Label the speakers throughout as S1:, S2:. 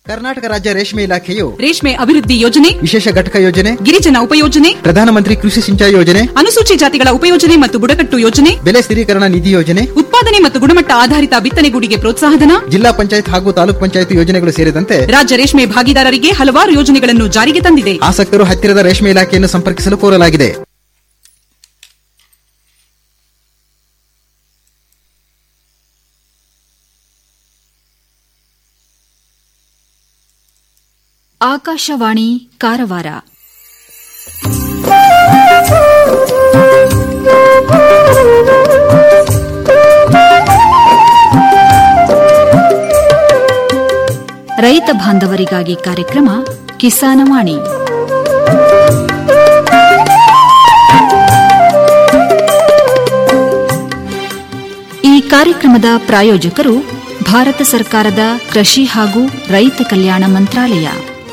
S1: ಕರ್ನಾಟಕ ರಾಜ್ಯ ರೇಷ್ಮೆ ಇಲಾಖೆಯು
S2: ರೇಷ್ಮೆ ಅಭಿವೃದ್ಧಿ ಯೋಜನೆ
S1: ವಿಶೇಷ ಘಟಕ ಯೋಜನೆ
S2: ಗಿರಿಜನ ಉಪಯೋಜನೆ
S1: ಪ್ರಧಾನಮಂತ್ರಿ ಕೃಷಿ ಸಿಂಚಾಯಿ ಯೋಜನೆ
S2: ಅನುಸೂಚಿ ಜಾತಿಗಳ ಉಪಯೋಜನೆ ಮತ್ತು ಬುಡಕಟ್ಟು ಯೋಜನೆ
S1: ಬೆಲೆ ಸ್ಥಿರೀಕರಣ ನಿಧಿ ಯೋಜನೆ
S2: ಉತ್ಪಾದನೆ ಮತ್ತು ಗುಣಮಟ್ಟ ಆಧಾರಿತ ಬಿತ್ತನೆಗೂಡಿಗೆ ಪ್ರೋತ್ಸಾಹಧನ
S1: ಜಿಲ್ಲಾ ಪಂಚಾಯತ್ ಹಾಗೂ ತಾಲೂಕ್ ಪಂಚಾಯತ್ ಯೋಜನೆಗಳು ಸೇರಿದಂತೆ
S2: ರಾಜ್ಯ ರೇಷ್ಮೆ ಭಾಗಿದಾರರಿಗೆ ಹಲವಾರು ಯೋಜನೆಗಳನ್ನು ಜಾರಿಗೆ ತಂದಿದೆ
S1: ಆಸಕ್ತರು ಹತ್ತಿರದ ರೇಷ್ಮೆ ಇಲಾಖೆಯನ್ನು ಸಂಪರ್ಕಿಸಲು ಕೋರಲಾಗಿದೆ
S3: ಆಕಾಶವಾಣಿ ಕಾರವಾರ ರೈತ ಬಾಂಧವರಿಗಾಗಿ ಕಾರ್ಯಕ್ರಮ ಕಿಸಾನವಾಣಿ ಈ ಕಾರ್ಯಕ್ರಮದ ಪ್ರಾಯೋಜಕರು ಭಾರತ ಸರ್ಕಾರದ ಕೃಷಿ ಹಾಗೂ ರೈತ ಕಲ್ಯಾಣ ಮಂತ್ರಾಲಯ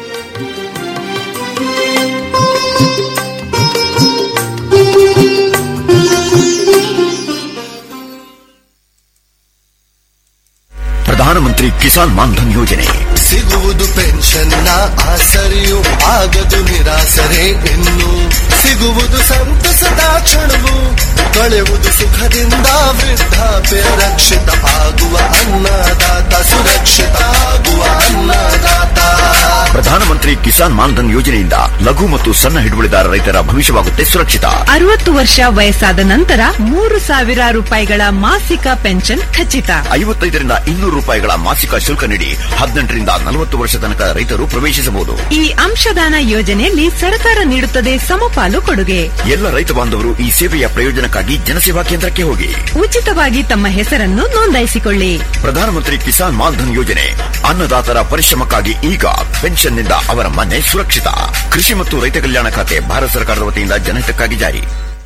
S4: ಪ್ರಧಾನಮಂತ್ರಿ ಕಿಸಾನ್ ಮಾನ್ಧನ್ ಯೋಜನೆ
S5: ಸಿಗುವುದು ಪೆನ್ಷನ್ನ ಆಸರೆಯು ಆಗದು ನಿರಾಸರೆ ಇನ್ನು ಸಿಗುವುದು ಸಂತಸದ ಕ್ಷಣವು ಕಳೆಯುವುದು ಸುಖದಿಂದ ವೃದ್ಧಾಪ್ಯ ರಕ್ಷಿತ ಆಗುವ ಅನ್ನದಾತ ಸುರಕ್ಷಿತ ಆಗುವ ಅನ್ನದಾತ
S4: ಪ್ರಧಾನಮಂತ್ರಿ ಕಿಸಾನ್ ಮಾನ್ಧನ್ ಯೋಜನೆಯಿಂದ ಲಘು ಮತ್ತು ಸಣ್ಣ ಹಿಡುವಳಿದಾರ ರೈತರ ಭವಿಷ್ಯವಾಗುತ್ತೆ ಸುರಕ್ಷಿತ
S6: ಅರವತ್ತು ವರ್ಷ ವಯಸ್ಸಾದ ನಂತರ ಮೂರು ಸಾವಿರ ರೂಪಾಯಿಗಳ ಮಾಸಿಕ ಪೆನ್ಷನ್ ಖಚಿತ
S4: ಐವತ್ತೈದರಿಂದ ಇನ್ನೂರು ರೂಪಾಯಿಗಳ ಮಾಸಿಕ ಶುಲ್ಕ ನೀಡಿ ಹದಿನೆಂಟರಿಂದ ನಲವತ್ತು ವರ್ಷ ತನಕ ರೈತರು ಪ್ರವೇಶಿಸಬಹುದು
S6: ಈ ಅಂಶದಾನ ಯೋಜನೆಯಲ್ಲಿ ಸರ್ಕಾರ ನೀಡುತ್ತದೆ ಸಮಪಾಲು ಕೊಡುಗೆ
S4: ಎಲ್ಲ ರೈತ ಬಾಂಧವರು ಈ ಸೇವೆಯ ಪ್ರಯೋಜನಕ್ಕಾಗಿ ಜನಸೇವಾ ಕೇಂದ್ರಕ್ಕೆ ಹೋಗಿ
S6: ಉಚಿತವಾಗಿ ತಮ್ಮ ಹೆಸರನ್ನು ನೋಂದಾಯಿಸಿಕೊಳ್ಳಿ
S4: ಪ್ರಧಾನಮಂತ್ರಿ ಕಿಸಾನ್ ಮಾನ್ಧನ್ ಯೋಜನೆ ಅನ್ನದಾತರ ಪರಿಶ್ರಮಕ್ಕಾಗಿ ಈಗ ಪೆನ್ಷನ್ನಿಂದ ಅವರ ಮನೆ ಸುರಕ್ಷಿತ ಕೃಷಿ ಮತ್ತು ರೈತ ಕಲ್ಯಾಣ ಖಾತೆ ಭಾರತ ಸರ್ಕಾರದ ವತಿಯಿಂದ ಜನಹಿತಕ್ಕಾಗಿ ಜಾರಿ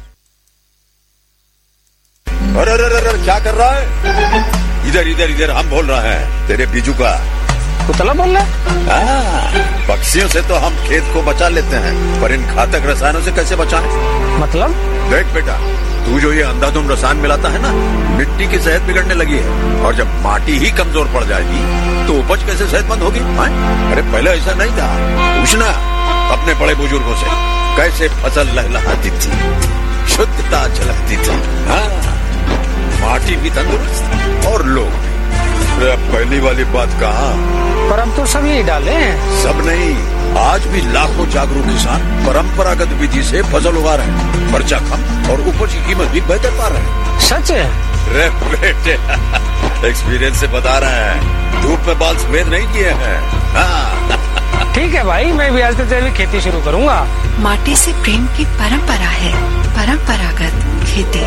S7: अरे अरे अरे क्या कर रहा है इधर इधर इधर हम बोल रहे हैं तेरे बीजू का
S8: कुतला बोल रहा
S7: हाँ, पक्षियों से तो हम खेत को बचा लेते हैं पर इन घातक रसायनों से कैसे बचाएं?
S8: मतलब
S7: देख बेटा तू जो ये अंधाधुंध रसायन मिलाता है ना मिट्टी की सेहत बिगड़ने लगी है और जब माटी ही कमजोर पड़ जाएगी तो उपज कैसे सेहतमंद होगी हाँ? अरे पहले ऐसा नहीं था पूछना अपने बड़े बुजुर्गों से कैसे फसल लहलहाती थी शुद्धता झलकती थी हाँ माटी भी तंदुरुस्त और लोग भी अरे अब पहली वाली बात कहा
S8: पर अब तो सब यही डाले हैं
S7: सब नहीं आज भी लाखों जागरूक किसान परंपरागत विधि से फसल उगा रहे हैं खर्चा कम और उपज की कीमत भी बेहतर पा रहे हैं
S8: सच है
S7: रे बेटे एक्सपीरियंस से बता रहे हैं धूप में बाल सफेद नहीं किए हैं हाँ
S8: ठीक है भाई मैं भी आज से तेरी खेती शुरू करूंगा
S6: माटी से प्रेम की परंपरा है परंपरागत खेती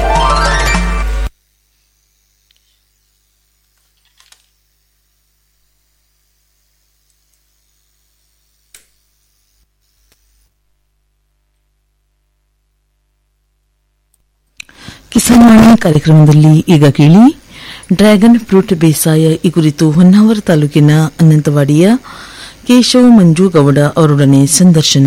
S9: ಕಿಸಾನ್ ವಾಣಿ ಕಾರ್ಯಕ್ರಮದಲ್ಲಿ ಈಗ ಕೇಳಿ ಡ್ರ್ಯಾಗನ್ ಫ್ರೂಟ್ ಬೇಸಾಯ ಈ ಕುರಿತು ಹೊನ್ನಾವರ ತಾಲೂಕಿನ ಅನಂತವಾಡಿಯ ಕೇಶವ ಮಂಜುಗೌಡ ಅವರೊಡನೆ ಸಂದರ್ಶನ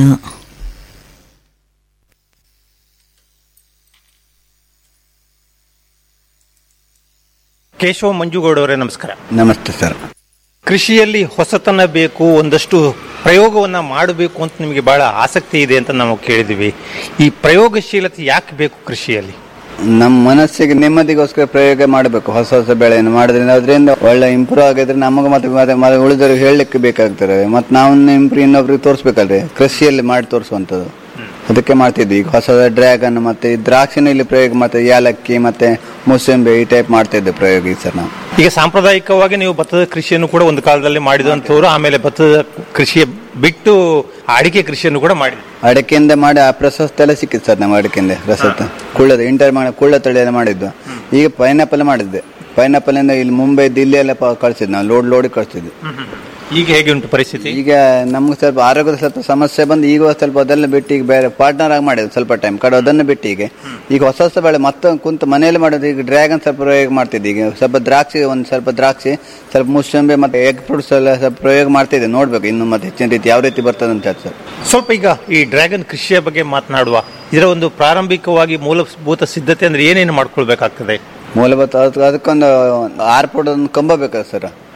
S10: ಕೇಶವ ಮಂಜುಗೌಡ ಅವರೇ ನಮಸ್ಕಾರ
S11: ನಮಸ್ತೆ ಸರ್
S10: ಕೃಷಿಯಲ್ಲಿ ಹೊಸತನ ಬೇಕು ಒಂದಷ್ಟು ಪ್ರಯೋಗವನ್ನ ಮಾಡಬೇಕು ಅಂತ ನಿಮಗೆ ಬಹಳ ಆಸಕ್ತಿ ಇದೆ ಅಂತ ನಾವು ಕೇಳಿದ್ವಿ ಈ ಪ್ರಯೋಗಶೀಲತೆ ಯಾಕೆ ಬೇಕು ಕೃಷಿಯಲ್ಲಿ
S11: ನಮ್ಮ ಮನಸ್ಸಿಗೆ ನೆಮ್ಮದಿಗೋಸ್ಕರ ಪ್ರಯೋಗ ಮಾಡಬೇಕು ಹೊಸ ಹೊಸ ಬೆಳೆಯನ್ನು ಮಾಡೋದ್ರಿಂದ ಅದರಿಂದ ಒಳ್ಳೆ ಇಂಪ್ರೂವ್ ಆಗಿದ್ರೆ ನಮಗೆ ಮತ್ತೆ ಮತ್ತೆ ಮತ್ತೆ ಉಳಿದವ್ರಿಗೆ ಹೇಳಲಿಕ್ಕೆ ಬೇಕಾಗ್ತದೆ ಮತ್ತೆ ನಾವು ಇಂಪ್ರೂವ್ ಇನ್ನೊಬ್ರಿಗೆ ತೋರಿಸ್ಬೇಕಲ್ರಿ ಕೃಷಿಯಲ್ಲಿ ಮಾಡಿ ತೋರಿಸುವಂಥದ್ದು ಅದಕ್ಕೆ ಮಾಡ್ತಿದ್ವಿ ಈಗ ಹೊಸ ಡ್ರ್ಯಾಗನ್ ಮತ್ತೆ ಈ ದ್ರಾಕ್ಷಿನ ಇಲ್ಲಿ ಪ್ರಯೋಗ ಮತ್ತೆ ಯಾಲಕ್ಕಿ ಮತ್ತೆ ಮೂಸಂಬಿ ಈ ಟೈಪ್ ಮಾಡ್ತಾ ಇದ್ದೆ ಪ್ರಯೋಗ ಈ ಸರ್ ನಾವು
S10: ಈಗ ಸಾಂಪ್ರದಾಯಿಕವಾಗಿ ನೀವು ಭತ್ತದ ಕೃಷಿಯನ್ನು ಕೂಡ ಒಂದು ಕಾಲದಲ್ಲಿ ಮಾಡಿದಂಥವ್ರು ಆಮೇಲೆ ಭತ್ತದ ಕೃಷಿಯ ಬಿಟ್ಟು ಅಡಿಕೆ ಕೃಷಿಯನ್ನು ಕೂಡ ಮಾಡಿ
S11: ಅಡಕೆಯಿಂದ ಮಾಡಿ ಆ ಪ್ರಶಸ್ತಿ ಎಲ್ಲ ಸಿಕ್ಕಿತ್ತು ಸರ್ ನಮ್ಮ ಅಡಕೆಯಿಂದ ಪ್ರಶಸ್ತಿ ಕುಳ್ಳದ ಇಂಟರ್ ಮಾಡಿ ಕುಳ್ಳ ತಳಿಯೆಲ್ಲ ಮಾಡಿದ್ದು ಈಗ ಪೈನಾಪಲ್ ಮಾಡಿದ್ದೆ ಪೈನಾಪಲ್ ಇಂದ ಇಲ್ಲಿ ಮುಂಬೈ ದಿಲ್ಲಿ ಎಲ್ಲ ಪ- ಕಳ್ಸಿದ್ದು ನಾವು ಲೋಡ್ ಲೋಡ್ ಕಳ್ಸಿದ್ವಿ
S10: ಈಗ ಹೇಗೆ ಉಂಟು ಪರಿಸ್ಥಿತಿ
S11: ಈಗ ನಮ್ಗೆ ಸ್ವಲ್ಪ ಆರೋಗ್ಯದ ಸ್ವಲ್ಪ ಸಮಸ್ಯೆ ಬಂದು ಈಗ ಸ್ವಲ್ಪ ಅದೆಲ್ಲ ಬಿಟ್ಟು ಈಗ ಬೇರೆ ಪಾರ್ಟ್ನರ್ ಆಗಿ ಮಾಡಿದ್ವಿ ಸ್ವಲ್ಪ ಟೈಮ್ ಕಡೆ ಅದನ್ನು ಬಿಟ್ಟು ಈಗ ಈಗ ಹೊಸ ಹೊಸ ಬೆಳೆ ಮತ್ತೆ ಕುಂತು ಮನೆಯಲ್ಲಿ ಮಾಡೋದು ಈಗ ಡ್ರ್ಯಾಗನ್ ಸ್ವಲ್ಪ ಪ್ರಯೋಗ ಮಾಡ್ತಿದ್ದೆ ಈಗ ಸ್ವಲ್ಪ ದ್ರಾಕ್ಷಿ ಒಂದು ಸ್ವಲ್ಪ ದ್ರಾಕ್ಷಿ ಸ್ವಲ್ಪ ಮುಸಂಬಿ ಮತ್ತೆ ಎಗ್ ಫ್ರೂಟ್ಸ್ ಎಲ್ಲ ಸ್ವಲ್ಪ ಪ್ರಯೋಗ ಮಾಡ್ತಿದ್ದೆ ನೋಡ್ಬೇಕು ಇನ್ನು ಮತ್ತೆ ಹೆಚ್ಚಿನ ರೀತಿ ಯಾವ ರೀತಿ ಬರ್ತದೆ ಅಂತ ಹೇಳಿ ಸರ್
S10: ಸ್ವಲ್ಪ ಈಗ ಈ ಡ್ರ್ಯಾಗನ್ ಕೃಷಿಯ ಬಗ್ಗೆ ಮಾತನಾಡುವ ಇದರ ಒಂದು ಪ್ರಾರಂಭಿಕವಾಗಿ ಮೂಲಭೂತ ಸಿದ್ಧತೆ ಅಂದ್ರೆ ಏನೇನು ಮಾಡ್ಕೊಳ್ಬೇಕಾಗ್ತದೆ
S11: ಮೂಲಭೂತ ಅದಕ್ಕೆ ಅದಕ್ಕೊಂದು ಆರು ಫುಟ್ ಒಂದು ಕಂಬ ಬೇಕಾದ್ರೆ ಸರ್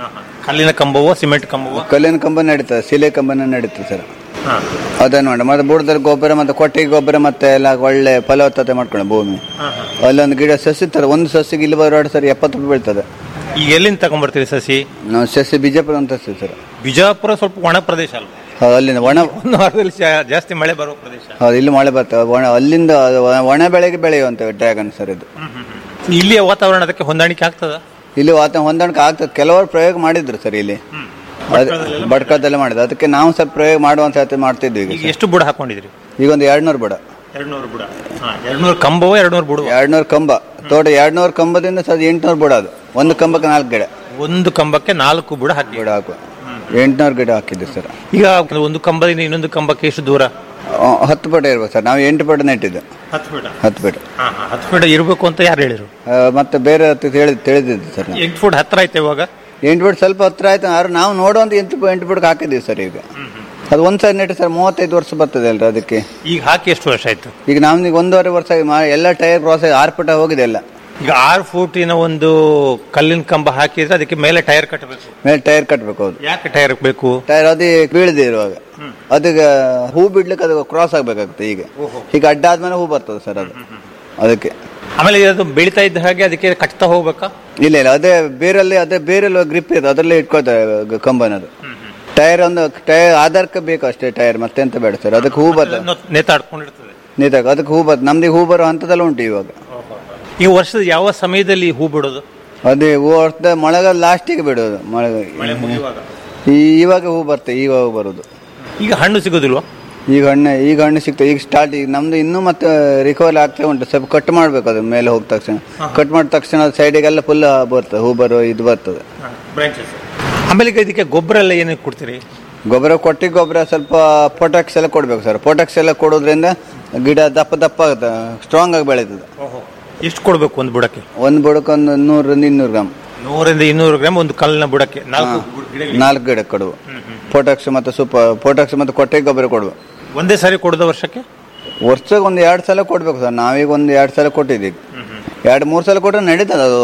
S10: ಕಲ್ಲಿನ ಕಂಬವೋ ಸಿಮೆಂಟ್ ಕಂಬವೋ
S11: ಕಲ್ಲಿನ ಕಂಬ ನಡೀತದೆ ಶಿಲೆ ಕಂಬನ ನಡೀತದೆ ಸರ್ ಅದನ್ನು ಮಾಡಿ ಮತ್ತೆ ಬುಡದಲ್ಲಿ ಗೊಬ್ಬರ ಮತ್ತೆ ಕೊಟ್ಟಿಗೆ ಗೊಬ್ಬರ ಮತ್ತೆ ಎಲ್ಲ ಒಳ್ಳೆ ಫಲವತ್ತತೆ ಮಾಡ್ಕೊಳ್ಳಿ ಭೂಮಿ ಅಲ್ಲೊಂದು ಗಿಡ ಸಸಿ ತರ ಒಂದು ಸಸಿಗೆ ಇಲ್ಲಿ ಬರೋಡು ಸರ್ ಎಪ್ಪತ್ತು ರೂಪಾಯಿ ಬೀಳ್ತದೆ
S10: ಈಗ ಎಲ್ಲಿಂದ ತಗೊಂಡ್ಬರ್ತೀರಿ ಸಸಿ
S11: ನಾವು ಸಸಿ ಬಿಜಾಪುರ ಅಂತ ಸಸಿ ಸರ್
S10: ಬಿಜಾಪುರ ಸ್ವಲ್ಪ ಒಣ ಪ್ರದೇಶ ಅಲ್ಲ
S11: ಹೌದು, ಅಲ್ಲಿಂದ ಒಣ
S10: ಒಂದು ವಾರದಲ್ಲಿ ಜಾ- ಜಾಸ್ತಿ ಮಳೆ ಬರುವ ಪ್ರದೇಶ
S11: ಹೌದು ಇಲ್ಲಿ ಮಳೆ ಬರ್ತದೆ ಒಣ ಅಲ್ಲಿಂದ ಒಣ- ಒಣ ಬೆಳೆಗೆ ಬೆಳೆಯುವಂತ ಡ್ರ್ಯಾಗನ್ ಸರ್ ಇದು
S10: ಇಲ್ಲಿಯ ವಾತಾವರಣ ಅದಕ್ಕೆ ಹೊಂದಾಣಿಕೆ ಆಗ್ತದ
S11: ಇಲ್ಲಿ ವಾತಾವರಣ ಹೊಂದಾಣಿಕೆ ಆಗ್ತದೆ ಕೆಲವರು ಪ್ರಯೋಗ ಮಾಡಿದ್ರು ಸರ್ ಇಲ್ಲಿ ಬಡ್ಕಳದಲ್ಲೇ ಮಾಡಿದ್ರು ಅದಕ್ಕೆ ನಾವು ಸ್ವಲ್ಪ ಪ್ರಯೋಗ ಮಾಡುವಂತ ಹೇಳ್ತಿ ಮಾಡ್ತಿದ್ವಿ ಈಗ
S10: ಈಗ ಎಷ್ಟು ಬುಡ ಹಾಕೊಂಡಿದ್ರಿ
S11: ಈಗ ಒಂದು ಎರಡ್ನೂರು ಬಡ
S10: ಎರಡ್ನೂರು ಬುಡ ಎರಡ್ನೂರು ಕಂಬವೋ ಎರಡ್ನೂರು ಬುಡ
S11: ಎರಡ್ನೂರು ಕಂಬ ತೋಟ ಎರಡ್ನೂರು ಕಂಬದಿಂದ ಸರ್ ಎಂಟ್ನೂರು ಬುಡ ಅದು ಒಂದು ಕಂಬಕ್ಕೆ ನಾಲ್ಕು ಗಿಡ
S10: ಒಂದು ಕಂಬಕ್ಕೆ ನಾಲ್ಕು ಬುಡ ಹಾಕಿ
S11: ಗಿಡ ಹಾಕುವ ಎಂಟ್ನೂರು ಗಿಡ ಹಾಕಿದ್ವಿ ಸರ್
S10: ಈಗ ಒಂದು ಕಂಬದಿಂದ ಇನ್ನೊಂದು ಕಂಬಕ್ಕೆ ಎಷ್ಟು ದೂರ
S11: ಆ, ಹತ್ತು ಪಟ ಇರ್ಬೋದು ಸರ್ ನಾವು ಎಂಟು ಪಟ ನೆಟ್ಟಿದ್ದು
S10: ಹತ್ತು ಫೀಟ್
S11: ಹತ್ತು ಪಟ
S10: ಹತ್ತು ಫೀಟ್ ಇರಬೇಕು ಅಂತ ಯಾರು ಹೇಳಿರು
S11: ಆ, ಮತ್ತೆ ಬೇರೆ ಹತ್ತು ಹೇಳಿ ತಿಳಿದಿದ್ದು ಸರ್ ನಾವು.
S10: ಎಂಟು ಫುಟ್ ಹತ್ರ ಐತೆ ಇವಾಗ
S11: ಎಂಟು ಫೀಟ್ ಸ್ವಲ್ಪ ಹತ್ರ ಆಯ್ತು ಆದ್ರೆ ನಾವು ನೋಡುವಂತ ಎಂಟು ಎಂಟು ಫೀಟ್ಗೆ ಹಾಕಿದ್ದೀವಿ ಸರ್ ಈಗ ಅದು ಒಂದು ಸರಿ ನೆಟ್ಟು ಸರ್ ಮೂವತ್ತೈದು ವರ್ಷ ಬರ್ತದೆ ಅಲ್ರಿ ಅದಕ್ಕೆ
S10: ಈಗ ಹಾಕಿ ಎಷ್ಟು ವರ್ಷ ಆಯ್ತು
S11: ಈಗ ನಮ್ಗೆ ಒಂದೂವರೆ ವರ್ಷ ಆಗಿ ಮಾ- ಎಲ್ಲ ಟೈರ್ ಕ್ರಾಸ್ ಆಗಿ ಆರು ಪಟ ಹೋಗಿದೆ ಎಲ್ಲ
S10: ಈಗ ಆರು ಫೂಟಿನ ಒಂದು ಕಲ್ಲಿನ ಕಂಬ ಹಾಕಿದ್ರೆ ಅದಕ್ಕೆ ಮೇಲೆ ಟೈರ್ ಕಟ್ಟಬೇಕು
S11: ಮೇಲೆ ಟೈರ್ ಕಟ್ಟಬೇಕು ಹೌದು
S10: ಯಾಕೆ ಟೈರ್ ಬೇಕು
S11: ಟೈರ್ ಅದೇ ಬೀಳದೆ ಇರುವಾಗ ಅದಕ್ಕೆ ಹೂ ಬಿಡ್ಲಿಕ್ಕೆ ಅದು ಕ್ರಾಸ್ ಆಗ್ಬೇಕಾಗುತ್ತೆ ಈಗ ಈಗ ಅಡ್ಡ ಆದ್ಮೇಲೆ ಹೂ ಬರ್ತದೆ ಸರ್ ಅದು ಅದಕ್ಕೆ
S10: ಆಮೇಲೆ ಅದು ಬೆಳಿತಾ ಇದ್ದ ಹಾಗೆ ಅದಕ್ಕೆ ಕಟ್ತಾ ಹೋಗ್ಬೇಕಾ
S11: ಇಲ್ಲ ಇಲ್ಲ ಅದೇ ಬೇರಲ್ಲಿ ಅದೇ ಬೇರೆಲ್ಲ ಗ್ರಿಪ್ ಇದೆ ಅದರಲ್ಲೇ ಇಟ್ಕೋತಾರೆ ಕಂಬನದು ಟೈರ್ ಒಂದು ಟೈರ್ ಆಧಾರಕ್ಕೆ ಬೇಕು ಅಷ್ಟೇ ಟೈರ್ ಮತ್ತೆ ಎಂತ ಬೇಡ ಸರ್ ಅದಕ್ಕೆ ಹೂ ಬರ್ತದೆ
S10: ನೇತಾಡ್ಕೊಂಡಿರ್ತದೆ
S11: ನೀತಾಗ ಅದಕ್ಕೆ ಹೂ ಬರ್ತದೆ ನಮ್ದು ಹೂ ಬರೋ ಹಂತದಲ್ಲ ಉಂಟು ಇವಾಗ
S10: ಈ ವರ್ಷದ ಯಾವ ಸಮಯದಲ್ಲಿ ಹೂ ಬಿಡೋದು
S11: ಅದೇ ಹೂ ವರ್ಷದ ಮಳೆಗಾಲ ಲಾಸ್ಟಿಗೆ ಬಿಡೋದು ಮಳೆ ಈ- ಇವಾಗ ಹೂ ಬರ್ತದೆ ಇವಾಗ ಬರೋದು
S10: ಈಗ ಹಣ್ಣು ಸಿಗೋದಿಲ್ವಾ
S11: ಈಗ ಹಣ್ಣು ಈಗ ಹಣ್ಣು ಸಿಗ್ತದೆ ಈಗ ಸ್ಟಾರ್ಟ್ ಈಗ ನಮ್ದು ಇನ್ನೂ ಮತ್ತೆ ರಿಕವರಿ ಆಗ್ತಾ ಉಂಟು ಸ್ವಲ್ಪ ಕಟ್ ಮಾಡ್ಬೇಕು ಅದು ಮೇಲೆ ಹೋದ ತಕ್ಷಣ ಕಟ್ ಮಾಡಿದ ತಕ್ಷಣ ಸೈಡಿಗೆಲ್ಲ ಫುಲ್ ಬರ್ತದೆ ಹೂ ಬರೋ ಇದು ಬರ್ತದೆ
S10: ಆಮೇಲೆ ಈಗ ಇದಕ್ಕೆ ಗೊಬ್ಬರ ಎಲ್ಲ ಏನಕ್ಕೆ ಕೊಡ್ತೀರಿ
S11: ಗೊಬ್ಬರ ಕೊಟ್ಟಿ ಗೊಬ್ಬರ ಸ್ವಲ್ಪ ಪೊಟಾಕ್ಸ್ ಎಲ್ಲ ಕೊಡ್ಬೇಕು ಸರ್ ಪೊಟಾಕ್ಸ್ ಎಲ್ಲ ಕೊಡೋದ್ರಿಂದ ಗಿಡ ದಪ್ಪ ದಪ್ಪ ಆಗುತ್ತೆ ಸ್ಟ್ರಾಂಗ್ ಆಗಿ ಬೆಳೀತದೆ
S10: ಎಷ್ಟು ಕೊಡ್ಬೇಕು ಒಂದು ಬುಡಕ್ಕೆ
S11: ಒಂದು ಬುಡಕ್ಕೆ ಒಂದು ನೂರರಿಂದ ಇನ್ನೂರು ಗ್ರಾಮ್
S10: ನೂರಿಂದ ಇನ್ನೂರು ಗ್ರಾಮ್ ಒಂದು ಕಲ್ಲಿನ ಬುಡಕ್ಕೆ ನಾಲ್ಕು ಗಿಡಗಳಿಗೆ.
S11: ನಾಲ್ಕು ಗಿಡ ಕೊಡುವ ಪೊಟಾಕ್ಸ್ ಮತ್ತೆ ಸೂಪ ಪೊಟಾಕ್ಸ್ ಮತ್ತೆ ಕೊಟ್ಟೆ ಗೊಬ್ಬರ ಕೊಡುವ
S10: ಒಂದೇ ಸಾರಿ ಕೊಡದ ವರ್ಷಕ್ಕೆ
S11: ವರ್ಷಕ್ಕೆ ಒಂದು ಎರಡು ಸಲ ಕೊಡ್ಬೇಕು ಸರ್ ನಾವೀಗ ಒಂದು ಎರಡು ಸಲ ಕೊಟ್ಟಿದ್ದೀವಿ ಎರಡು ಮೂರು ಸಲ ಕೊಟ್ಟರೆ ನಡೀತದೆ ಅದು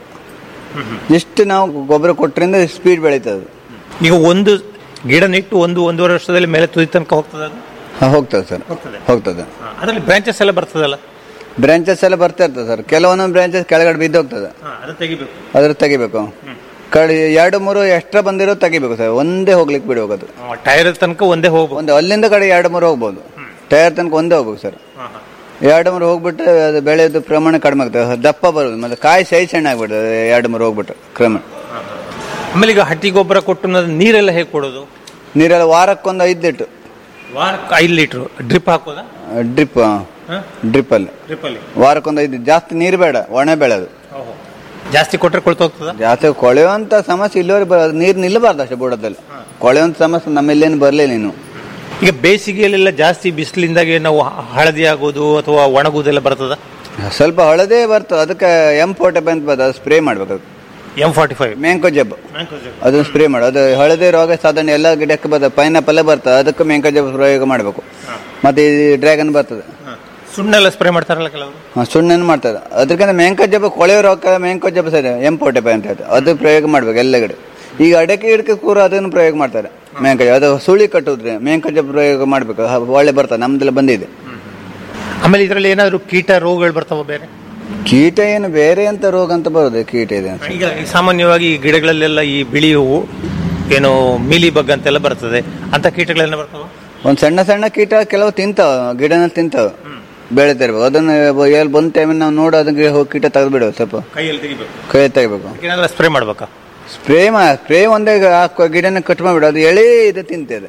S11: ಎಷ್ಟು ನಾವು ಗೊಬ್ಬರ ಕೊಟ್ಟರಿಂದ ಸ್ಪೀಡ್ ಬೆಳೀತದೆ
S10: ಈಗ ಒಂದು ಗಿಡ ನೆಟ್ಟು ಒಂದು ಒಂದೂವರೆ ವರ್ಷದಲ್ಲಿ ಮೇಲೆ ತುದಿ ತನಕ ಹೋಗ್ತದೆ ಅದು
S11: ಹಾ, ಹೋಗ್ತದೆ ಸರ್ ಹೋಗ್ತದೆ
S10: ಅದರಲ್ಲಿ ಬ್ರಾಂಚಸ್ ಎಲ್ಲ ಬರ್ತದಲ್ಲ
S11: ಬ್ರಾಂಚಸ್ ಎಲ್ಲ ಬರ್ತಾ ಇರ್ತದೆ ಸರ್ ಕೆಲವೊಂದೊಂದು ಬ್ರಾಂಚಸ್ ಕೆಳಗಡೆ ಬಿದ್ದು ಹೋಗ್ತದೆ
S10: ಅದು ತೆಗಿಬೇಕು
S11: ಅದ್ರ ತೆಗಿಬೇಕು ಕಡೆ ಎರಡು ಮೂರು ಎಕ್ಸ್ಟ್ರಾ ಬಂದಿರೋ ತೆಗಿಬೇಕು ಸರ್ ಒಂದೇ ಹೋಗ್ಲಿಕ್ಕೆ ಬಿಡ್ಬೇಕು ಅದು
S10: ಟೈರ್ ತನಕ ಒಂದೇ ಹೋಗ್ಬೋದು
S11: ಒಂದು ಅಲ್ಲಿಂದ ಕಡೆ ಎರಡು ಮೂರು ಹೋಗ್ಬೋದು ಟೈರ್ ತನಕ ಒಂದೇ ಹೋಗ್ಬೇಕು ಸರ್ ಎರಡು ಮೂರು ಹೋಗ್ಬಿಟ್ಟು ಅದು ಬೆಳೆಯೋದು ಪ್ರಮಾಣ ಕಡಿಮೆ ಆಗ್ತದೆ ದಪ್ಪ ಬರೋದು ಮತ್ತೆ ಕಾಯಿ ಸೈಜ್ ಸಣ್ಣ ಆಗ್ಬಿಡ್ತದೆ ಎರಡು ಮೂರು ಹೋಗ್ಬಿಟ್ಟು ಕ್ರಮ
S10: ಆಮೇಲೆ ಈಗ ಹಟ್ಟಿ ಗೊಬ್ಬರ ಕೊಟ್ಟು ನ- ನೀರೆಲ್ಲ ಹೇಗೆ ಕೊಡೋದು
S11: ನೀರೆಲ್ಲ ವಾರಕ್ಕೊಂದು ಐದು ಲೀಟ್ರ್
S10: ವಾರಕ್ಕೆ ಐದು ಲೀಟ್ರು ಡ್ರಿಪ್ ಹಾಕೋದಾ
S11: ಡ್ರಿಪ್ ಡ್ರಿಪ್ ಅಲ್ಲಿ
S10: ಡ್ರಿಪ್ ಅಲ್ಲಿ
S11: ವಾರಕ್ಕೊಂದು ಐದು ಜಾಸ್ತಿ ನೀರು ಬೇಡ ಒಣ ಬೆಳೆದು
S10: ಜಾಸ್ತಿ ಕೊಟ್ಟರೆ ಕೊಳ್ತು ಹೋಗ್ತದ
S11: ಜಾಸ್ತಿ ಕೊಳೆಯುವಂತ ಸಮಸ್ಯೆ ಇಲ್ಲಿವರೆಗೆ ಬರೋದು ನೀರು ನಿಲ್ಲಬಾರ್ದು ಅಷ್ಟೇ ಬುಡದಲ್ಲಿ ಕೊಳೆಯುವಂತ ಸಮಸ್ಯೆ ನಮ್ಮಿಲ್ಲೇನು ಬರಲಿಲ್ಲ ನೀನು
S10: ಈಗ ಬೇಸಿಗೆಯಲ್ಲೆಲ್ಲ ಜಾಸ್ತಿ ಬಿಸಿಲಿಂದಾಗೆ ನಾವು ಹ- ಹಳದಿ ಆಗೋದು ಅಥವಾ ಒಣಗುದೆಲ್ಲ ಬರ್ತದ
S11: ಸ್ವಲ್ಪ ಹಳದೇ ಬರ್ತದೆ ಅದಕ್ಕೆ ಎಂ ಫೋರ್ಟಿ ಅಂತ ಬರ್ತದೆ ಸ್ಪ್ರೇ ಮಾಡ್ಬೇಕು ಅದು
S10: M forty five
S11: mancozeb ಅದನ್ನ ಸ್ಪ್ರೇ ಮಾಡು ಅದು ಹಳದಿ ರೋಗ ಸಾಧಾರಣ ಎಲ್ಲ ಗಿಡಕ್ಕೆ ಬರ್ತದೆ ಪೈನಾಪಲ್ ಬರ್ತದೆ ಅದಕ್ಕೆ ಮ್ಯಾಂಕೋ ಜಬ್ ಪ್ರಯೋಗ ಮಾಡಬೇಕು ಮತ್ತೆ ಈ ಡ್ರ್ಯಾಗನ್ ಬರ್ತದೆ
S10: ಸುಣ್ಣ ಎಲ್ಲ ಸ್ಪ್ರೇ ಮಾಡ್ತಾರಲ್ಲ ಕೆಲವರು
S11: ಹಾ, ಸುಣ್ಣನ ಮಾಡ್ತದೆ ಅದಕ್ಕಿಂತ ಮ್ಯಾಂಕೋ ಜಬ್ ಕೊಳೆಯೋ ರೋಗ ಮ್ಯಾಂಕೋ ಜಬ್ ಸರಿ ಎಂ ಫೋರ್ಟಿ ಅಂತ ಹೇಳ್ತಾರೆ ಅದು ಪ್ರಯೋಗ ಮಾಡ್ಬೇಕು ಎಲ್ಲ ಗಿಡ ಈಗ ಅಡಕೆ ಗಿಡಕ್ಕೆ ಕೂಡ ಅದನ್ನು ಪ್ರಯೋಗ ಮಾಡ್ತಾರೆ ಮ್ಯಾಂಕೋ ಜಬ್ ಅದು ಸುಳಿ ಕಟ್ಟುದ್ರೆ ಮ್ಯಾಂಕೋ ಜಬ್ ಪ್ರಯೋಗ ಮಾಡ್ಬೇಕು ಹ, ಒಳ್ಳೆ ಬರ್ತದೆ ನಮ್ದೆಲ್ಲ ಬಂದಿದೆ
S10: ಆಮೇಲೆ ಇದರಲ್ಲಿ ಏನಾದ್ರು ಕೀಟ ರೋಗಗಳು ಬರ್ತಾವ ಬೇರೆ
S11: ಕೀಟ ಏನು ಬೇರೆ ಅಂತ ರೋಗ ಅಂತ ಬರೋದು ಕೀಟ ಇದೆ ಅಂತ.
S10: ಈಗ ಈ ಸಾಮಾನ್ಯವಾಗಿ ಈ ಗಿಡಗಳಲ್ಲೆಲ್ಲ ಈ ಬಿಳಿ ಹೂವು ಏನು ಮೀಲಿ ಬಗ್ ಅಂತೆಲ್ಲ ಬರ್ತದೆ ಅಂತ ಕೀಟಗಳೆಲ್ಲ ಬರ್ತಾವ
S11: ಒಂದ್ ಸಣ್ಣ ಸಣ್ಣ ಕೀಟ ಕೆಲವು ತಿಂತಾವ ಗಿಡನ ತಿಂತಾವ ಬೆಳಿತಾ ಇರ್ಬೇಕು ಅದನ್ನ ಎಲ್ಲಿ ಬಂದ ಟೈಮಿಗೆ ನಾವು ನೋಡಿ ಅದಕ್ಕೆ ಹೋಗಿ ಕೀಟ ತೆಗೆದು ಬಿಡುವ ಸ್ವಲ್ಪ
S10: ಕೈಯಲ್ಲಿ ತೆಗಿಬೇಕು
S11: ಕೈ ತೆಗಿಬೇಕು
S10: ಏನಾದ್ರು ಸ್ಪ್ರೇ ಮಾಡ್ಬೇಕಾ
S11: ಸ್ಪ್ರೇ ಮಾ ಸ್ಪ್ರೇ ಒಂದೇ ಹಾಕುವ ಗಿಡನ ಕಟ್ ಮಾಡಿಬಿಡು ಅದು ಎಳೆ ಇದು ತಿಂತದೆ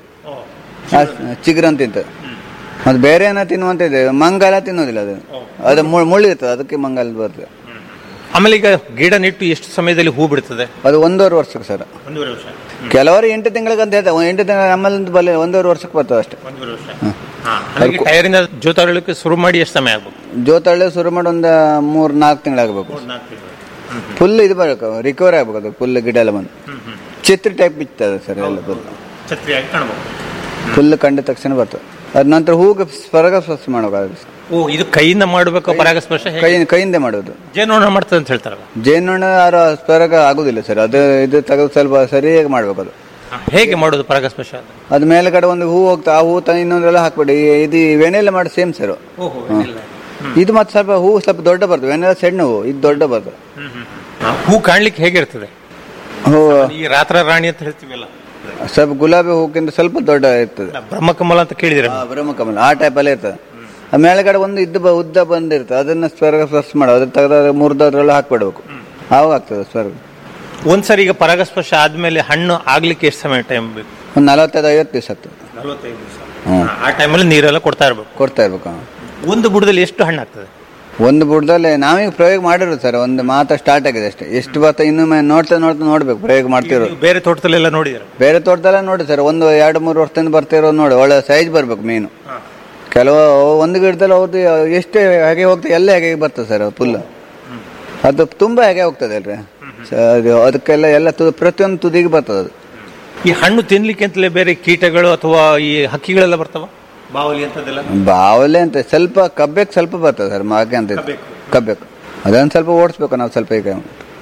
S11: ಚಿಗುರನ್ ತಿಂತದೆ ಮತ್ತೆ ಬೇರೆ ಏನೋ ತಿನ್ನುವಂತ ಇದೆ ಮಂಗಾಲ ತಿನ್ನೋದಿಲ್ಲ ಅದು ಅದು ಮುಳ್- ಮುಳ್ಳು ಇರ್ತದೆ ಅದಕ್ಕೆ ಮಂಗಾಲ ಬರ್ತದೆ
S10: ಆಮೇಲೆ ಈಗ ಗಿಡ ನೆಟ್ಟು ಎಷ್ಟು ಸಮಯದಲ್ಲಿ ಹೂ ಬಿಡ್ತದೆ
S11: ಅದು ಒಂದೂವರೆ ವರ್ಷಕ್ಕೆ ಸರ್
S10: ಒಂದೂವರೆ ವರ್ಷ
S11: ಕೆಲವರು ಎಂಟು ತಿಂಗಳಿಗೆ ಅಂತ ಹೇಳ್ತಾರೆ ಎಂಟು ತಿಂಗಳ ನಮ್ಮಲ್ಲಿ ಬಲ್ಲಿ ಒಂದೂವರೆ ವರ್ಷಕ್ಕೆ ಬರ್ತದೆ ಅಷ್ಟೇ
S10: ಒಂದೂವರೆ ವರ್ಷ ಟೈರಿನ ಜೋತಾಡಲಿಕ್ಕೆ ಶುರು ಮಾಡಿ ಎಷ್ಟು ಸಮಯ ಆಗ್ಬೇಕು
S11: ಜೋತಳ್ಳಿ ಶುರು ಮಾಡಿ ಒಂದು ಮೂರು ನಾಲ್ಕು ತಿಂಗಳಾಗಬೇಕು ಫುಲ್ ಇದು ಬರಬೇಕು ರಿಕವರ್ ಆಗ್ಬೇಕು ಅದು ಫುಲ್ ಗಿಡ ಎಲ್ಲ ಬಂದು ಛತ್ರಿ ಟೈಪ್ ಬಿತ್ತದ ಸರ್ ಎಲ್ಲ ಫುಲ್
S10: ಛತ್ರಿಯಾಗಿ ಕಾಣಬಹುದು
S11: ಫುಲ್ ಕಂಡ ತಕ್ಷಣ ಬರ್ತದೆ ಅದ್ರ ನಂತರ ಹೂಗೆ ಪರಾಗಸ್ಪರ್ಶ ಮಾಡಬೇಕಾಗುತ್ತೆ
S10: ಓ ಇದು ಕೈಯಿಂದ ಮಾಡಬೇಕು ಪರಾಗಸ್ಪರ್ಶ ಹೇಗೆ?
S11: ಕೈ ಕೈಯಿಂದ ಮಾಡೋದು
S10: ಜೇನುನೊಣ ಮಾಡ್ತದೆ ಅಂತ ಹೇಳ್ತಾರಲ್ಲ
S11: ಜೇನುನೊಣ ಯಾರು ಸ್ಪರ್ಗ ಆಗುದಿಲ್ಲ ಸರ್ ಅದು ಇದು ತೆಗೆದು ಸ್ವಲ್ಪ ಸರಿಯಾಗಿ ಮಾಡ್ಬೇಕು ಅದು
S10: ಹೇಗೆ ಮಾಡೋದು ಪರಾಗಸ್ಪರ್ಶ
S11: ಅದ್ ಮೇಲ್ಗಡೆ ಒಂದು ಹೂ ಹೋಗ್ತಾ ಆ ಹೂ ತ ಇನ್ನೊಂದ್ರೆಲ್ಲ ಹಾಕ್ಬಿಡಿ ಇದು ವೆನೆಲ್ಲ ಮಾಡಿ ಸೇಮ್ ಸರ್ ಇದು ಮತ್ತೆ ಸ್ವಲ್ಪ ಹೂ ಸ್ವಲ್ಪ ದೊಡ್ಡ ಬರ್ತದೆ ವೆನೆಲ್ಲ ಸಣ್ಣ ಹೂ ಇದು ದೊಡ್ಡ ಬರ್ತದೆ
S10: ಹೂ ಕಾಣ್ಲಿಕ್ಕೆ ಹೇಗಿರ್ತದೆ
S11: ಹೂ
S10: ಈ ರಾತ್ರ ರಾಣಿ ಅಂತ ಹೇಳ್ತೀವಲ್ಲ
S11: ಸ್ವಲ್ಪ ಗುಲಾಬಿ ಹೂಕ್ಕಿಂತ ಸ್ವಲ್ಪ ದೊಡ್ಡ ಇರ್ತದೆ
S10: ಬ್ರಹ್ಮಕಮಲ ಅಂತ ಕೇಳಿದಿರ
S11: ಆ, ಬ್ರಹ್ಮಕಮಲ ಆ ಟೈಪ್ ಅಲ್ಲೇ ಇರ್ತದೆ ಆ ಮೇಲ್ಗಡೆ ಒಂದು ಇದ್ದು ಬ- ಉದ್ದ ಬಂದಿರ್ತದೆ ಅದನ್ನ ಸ್ವರ್ಗ ಸ್ಪರ್ಶ ಮಾಡೋದು ಅದ್ರ ತೆಗೆದ ಮುರಿದದ್ರೆಲ್ಲ ಹಾಕ್ಬಿಡ್ಬೇಕು ಆವಾಗ ಆಗ್ತದೆ ಸ್ವರ್ಗ
S10: ಒಂದ್ಸರಿ ಈಗ ಪರಾಗಸ್ಪರ್ಶ ಆದ್ಮೇಲೆ ಹಣ್ಣು ಆಗ್ಲಿಕ್ಕೆ ಎಷ್ಟು ಸಮಯ ಟೈಮ್ ಬೇಕು
S11: ಒಂದು ನಲವತ್ತೈದು ಐವತ್ತು ದಿವಸ ಆಗ್ತದೆ
S10: ನಲವತ್ತೈದು ದಿವಸ
S11: ಹ್ಮ್.
S10: ಆ ಟೈಮಲ್ಲಿ ನೀರೆಲ್ಲ ಕೊಡ್ತಾ ಇರ್ಬೇಕು
S11: ಕೊಡ್ತಾ ಇರ್ಬೇಕು ಹಾ.
S10: ಒಂದು ಬುಡದಲ್ಲಿ ಎಷ್ಟು ಹಣ್ಣು ಆಗ್ತದೆ
S11: ಒಂದು ಬುಡದಲ್ಲಿ ನಾವೀಗ ಪ್ರಯೋಗ ಮಾಡಿರೋದು ಸರ್ ಒಂದು ಮಾತ್ರ ಸ್ಟಾರ್ಟ್ ಆಗಿದೆ ಅಷ್ಟೇ ಎಷ್ಟು ಬರ್ತಾ ಇನ್ನೊಮ್ಮೆ ನೋಡ್ತಾ ನೋಡ್ತಾ ನೋಡ್ಬೇಕು ಪ್ರಯೋಗ ಮಾಡ್ತಿರೋದು
S10: ನೀವು ಬೇರೆ ತೋಟದಲ್ಲೆಲ್ಲ ನೋಡಿದಿರ
S11: ಬೇರೆ ತೋಟದಲ್ಲ ನೋಡಿ ಸರ್ ಒಂದು ಎರಡು ಮೂರು ವರ್ಷದಿಂದ ಬರ್ತಿರೋದು ನೋಡಿ ಒಳ್ಳೆ ಸೈಜ್ ಬರ್ಬೇಕು ಮೀನು ಕೆಲವು ಒಂದು ಗಿಡದಲ್ಲಿ ಅವ್ರದ್ದು ಎಷ್ಟು ಹಾಗೆ ಹೋಗ್ತದೆ ಎಲ್ಲ ಹಾಗೆ ಬರ್ತದೆ ಸರ್ ಫುಲ್ ಅದು ತುಂಬಾ ಹಾಗೆ ಹೋಗ್ತದೆ ಅಲ್ರಿ ಸ- ಅದು ಅದಕ್ಕೆಲ್ಲ ಎಲ್ಲ ತು- ಪ್ರತಿಯೊಂದು ತುದಿಗೆ ಬರ್ತದೆ ಅದು
S10: ಈ ಹಣ್ಣು ತಿನ್ಲಿಕ್ಕೆ ಅಂತಲೇ ಬೇರೆ ಕೀಟಗಳು ಅಥವಾ ಈ ಹಕ್ಕಿಗಳೆಲ್ಲ ಬರ್ತಾವ ಬಾವಲಿ ಅಂತದೆಲ್ಲ
S11: ಬಾವಲೆ ಅಂತ ಸ್ವಲ್ಪ ಕಬ್ಬೇಕು ಸ್ವಲ್ಪ ಬರ್ತದೆ ಸರ್ ಮಾಗೆ ಅಂತ ಇದೆ. ಕಬ್ಬೇಕು ಅದನ್ನು ಸ್ವಲ್ಪ ಓಡಿಸ್ಬೇಕು ನಾವು ಸ್ವಲ್ಪ ಈಗ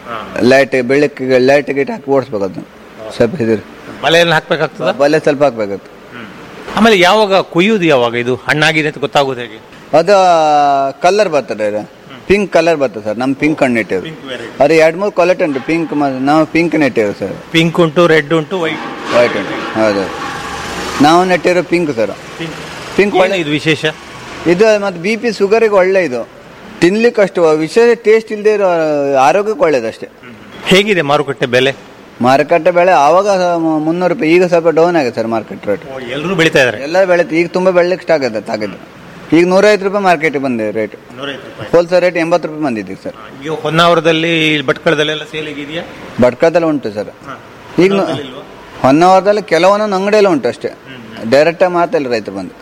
S11: ಲೈಟ್ ಬೆಳಕಿಗೆ ಲೈಟ್ ಗೀಟ್ ಹಾಕಿ ಓಡಿಸ್ಬೇಕು ಅದನ್ನು ಸ್ವಲ್ಪ ಇದ್ರ
S10: ಬಲೆಯನ್ನು ಹಾಕ್ಬೇಕಾಗ್ತದ
S11: ಬಲೆ ಸ್ವಲ್ಪ ಹಾಕ್ಬೇಕಾಗುತ್ತೆ
S10: ಆಮೇಲೆ ಯಾವಾಗ ಕೊಯ್ಯುವುದು ಯಾವಾಗ ಇದು ಹಣ್ಣಾಗಿದೆ ಅಂತ ಗೊತ್ತಾಗೋದು ಹೇಗೆ
S11: ಅದು ಕಲರ್ ಬರ್ತದೆ ಪಿಂಕ್ ಕಲರ್ ಬರ್ತದೆ ಸರ್ ನಮ್ ಪಿಂಕ್ ಹಣ್ಣು ಇಟ್ಟಿವಿ ಅದು ಎರಡು ಮೂರು ಕ್ವಾಲಿಟಿ ಉಂಟು ಪಿಂಕ್ ನಾವು ಪಿಂಕ್ ನೆಟ್ಟಿವಿ ಸರ್
S10: ಪಿಂಕ್ ಉಂಟು ರೆಡ್ ಉಂಟು ವೈಟ್
S11: ವೈಟ್ ಉಂಟು ಹೌದು ನಾವು ನೆಟ್ಟಿರೋ ಪಿಂಕ್ ಸರ್ ಪಿಂಕ್ ಒಳ್ಳೆ
S10: ಇದು ವಿಶೇಷ
S11: ಇದು ಮತ್ತೆ ಬಿ ಪಿ ಶುಗರಿಗೆ ಒಳ್ಳೆ ಇದು ತಿನ್ಲಿಕ್ಕೆ ಅಷ್ಟು ವಿಶೇಷ ಟೇಸ್ಟ್ ಇಲ್ಲದೆ ಇರೋ ಆರೋಗ್ಯಕ್ಕೆ ಒಳ್ಳೇದಷ್ಟೇ
S10: ಹೇಗಿದೆ ಮಾರುಕಟ್ಟೆ ಬೆಲೆ
S11: ಮಾರುಕಟ್ಟೆ ಬೆಳೆ ಆವಾಗ ಮುನ್ನೂರು ರೂಪಾಯಿ ಈಗ ಸ್ವಲ್ಪ ಡೌನ್ ಆಗಿದೆ ಸರ್ ಮಾರ್ಕೆಟ್ ರೇಟ್
S10: ಎಲ್ಲರೂ ಬೆಳಿತಾ ಇದಾರೆ
S11: ಎಲ್ಲ ಬೆಳೆತು ಈಗ ತುಂಬಾ ಬೆಳಲಿಕ್ಕೆ ಸ್ಟಾಕ್ ಆಗಿದೆ ತಾಗಿದ್ದು ಈಗ ನೂರೈವತ್ತು ರೂಪಾಯಿ ಮಾರ್ಕೆಟಿಗೆ ಬಂದಿದೆ ರೇಟ್ ಹೋಲ್ಸೇಲ್ ರೇಟ್ ಎಂಬತ್ತು ರೂಪಾಯಿ ಬಂದಿದೆ ಸರ್
S10: ಈಗ ಹೊನ್ನಾವರದಲ್ಲಿ ಭಟ್ಕಳದಲ್ಲೆಲ್ಲ ಸೇಲಿಗೆ ಇದೆಯಾ
S11: ಭಟ್ಕಳದಲ್ಲಿ ಉಂಟು ಸರ್ ಈಗ ಹೊನ್ನಾವರದಲ್ಲಿ ಕೆಲವೊಂದೊಂದು ಅಂಗಡಿಯಲ್ಲಿ ಉಂಟು ಅಷ್ಟೇ ಡೈರೆಕ್ಟ್ ಮಾತಲ್ಲ ರೈತ ಬಂದು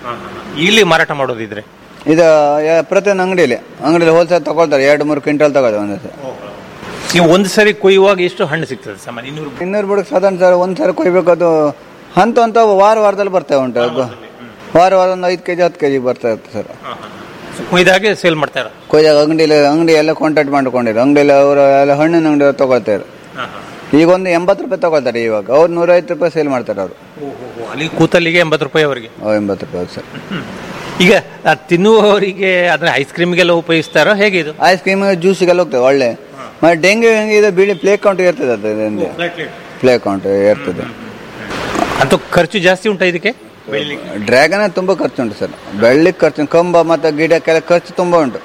S10: ಇಲ್ಲಿ ಮಾರಾಟ ಮಾಡೋದಿದ್ರೆ
S11: ಇದು ಯ- ಪ್ರತಿಯೊಂದು ಅಂಗಡಿಯಲ್ಲಿ ಅಂಗಡಿಯಲ್ಲಿ ಹೋಲ್ಸೇಲ್ ತಗೊಳ್ತಾರೆ ಎರಡು ಮೂರು ಕ್ವಿಂಟಲ್ ತಗೊಳ್ತಾರೆ ಒಂದೇ ಸರ್
S10: ನೀವು ಒಂದು ಸರಿ ಕೊಯ್ಯುವಾಗ ಎಷ್ಟು ಹಣ್ಣು ಸಿಗ್ತದೆ ಸಾಮಾನ್ಯ ಇನ್ನೂರು
S11: ಇನ್ನೂರು ಬುಡಕ್ಕೆ ಸಾಧಾರಣ ಸರ್ ಒಂದು ಸರಿ ಕೊಯ್ಬೇಕು ಅದು ಹಂತ ಹಂತ ವಾರ ವಾರದಲ್ಲಿ ಬರ್ತವೆ ಉಂಟು ಅದು. ವಾರ ವಾರ ಒಂದು ಐದು ಕೆಜಿ ಹತ್ತು ಕೆಜಿ ಬರ್ತಾ ಇರುತ್ತೆ ಸರ್
S10: ಕೊಯ್ದಾಗೆ ಸೇಲ್ ಮಾಡ್ತಾರೆ
S11: ಕೊಯ್ದಾಗ ಅಂಗಡಿಯಲ್ಲಿ ಅಂಗಡಿ ಎಲ್ಲ ಕಾಂಟ್ಯಾಕ್ಟ್ ಮಾಡ್ಕೊಂಡಿರು ಅಂಗಡಿಯಲ್ಲಿ ಅವರು ಎಲ್ಲ ಹಣ್ಣಿನ ಅಂಗಡಿ ತಗೊಳ್ತಾರೆ ಈಗ ಒಂದು ಎಂಬತ್ತು ರೂಪಾಯಿ ತಗೊಳ್ತಾರೆ ಇವಾಗ ಅವ್ರು ನೂರೈವತ್ತು ರೂಪಾಯಿ ಸೇಲ್ ಮಾಡ್ತಾರೆ ಅವರು
S10: ಅಲ್ಲಿ ಕೂತಲ್ಲಿಗೆ ಎಂಬತ್ತು ರೂಪಾಯಿ ಅವರಿಗೆ
S11: ಎಂಬತ್ತು ರೂಪಾಯಿ ಹೌದು ಸರ್
S10: ಈಗ ಆ ತಿನ್ನುವವರಿಗೆ ಅದನ್ನ ಐಸ್ ಕ್ರೀಮ್ಗೆಲ್ಲ ಉಪಯೋಗಿಸ್ತಾರೋ ಹೇಗೆ ಇದು
S11: ಐಸ್ ಕ್ರೀಮ್ ಜ್ಯೂಸಿಗೆಲ್ಲ ಹೋಗ್ತದೆ ಒಳ್ಳೆ ಮತ್ತೆ ಡೆಂಗ್ಯೂ ಹೆಂಗೆ ಇದು ಬಿಳಿ ಪ್ಲೇ ಕೌಂಟ್ ಇರ್ತದೆ ಅದು ಇದರಿಂದ ಪ್ಲೇ ಕೌಂಟ್ ಇರ್ತದೆ
S10: ಅಂತೂ ಖರ್ಚು ಜಾಸ್ತಿ ಉಂಟಾ ಇದಕ್ಕೆ
S11: ಡ್ರ್ಯಾಗನ್ ತುಂಬಾ ಖರ್ಚು ಉಂಟು ಸರ್ ಬೆಳ್ಳಿಗೆ ಖರ್ಚು ಕಂಬ ಮತ್ತೆ ಗಿಡಕ್ಕೆಲ್ಲ ಖರ್ಚು ತುಂಬಾ ಉಂಟು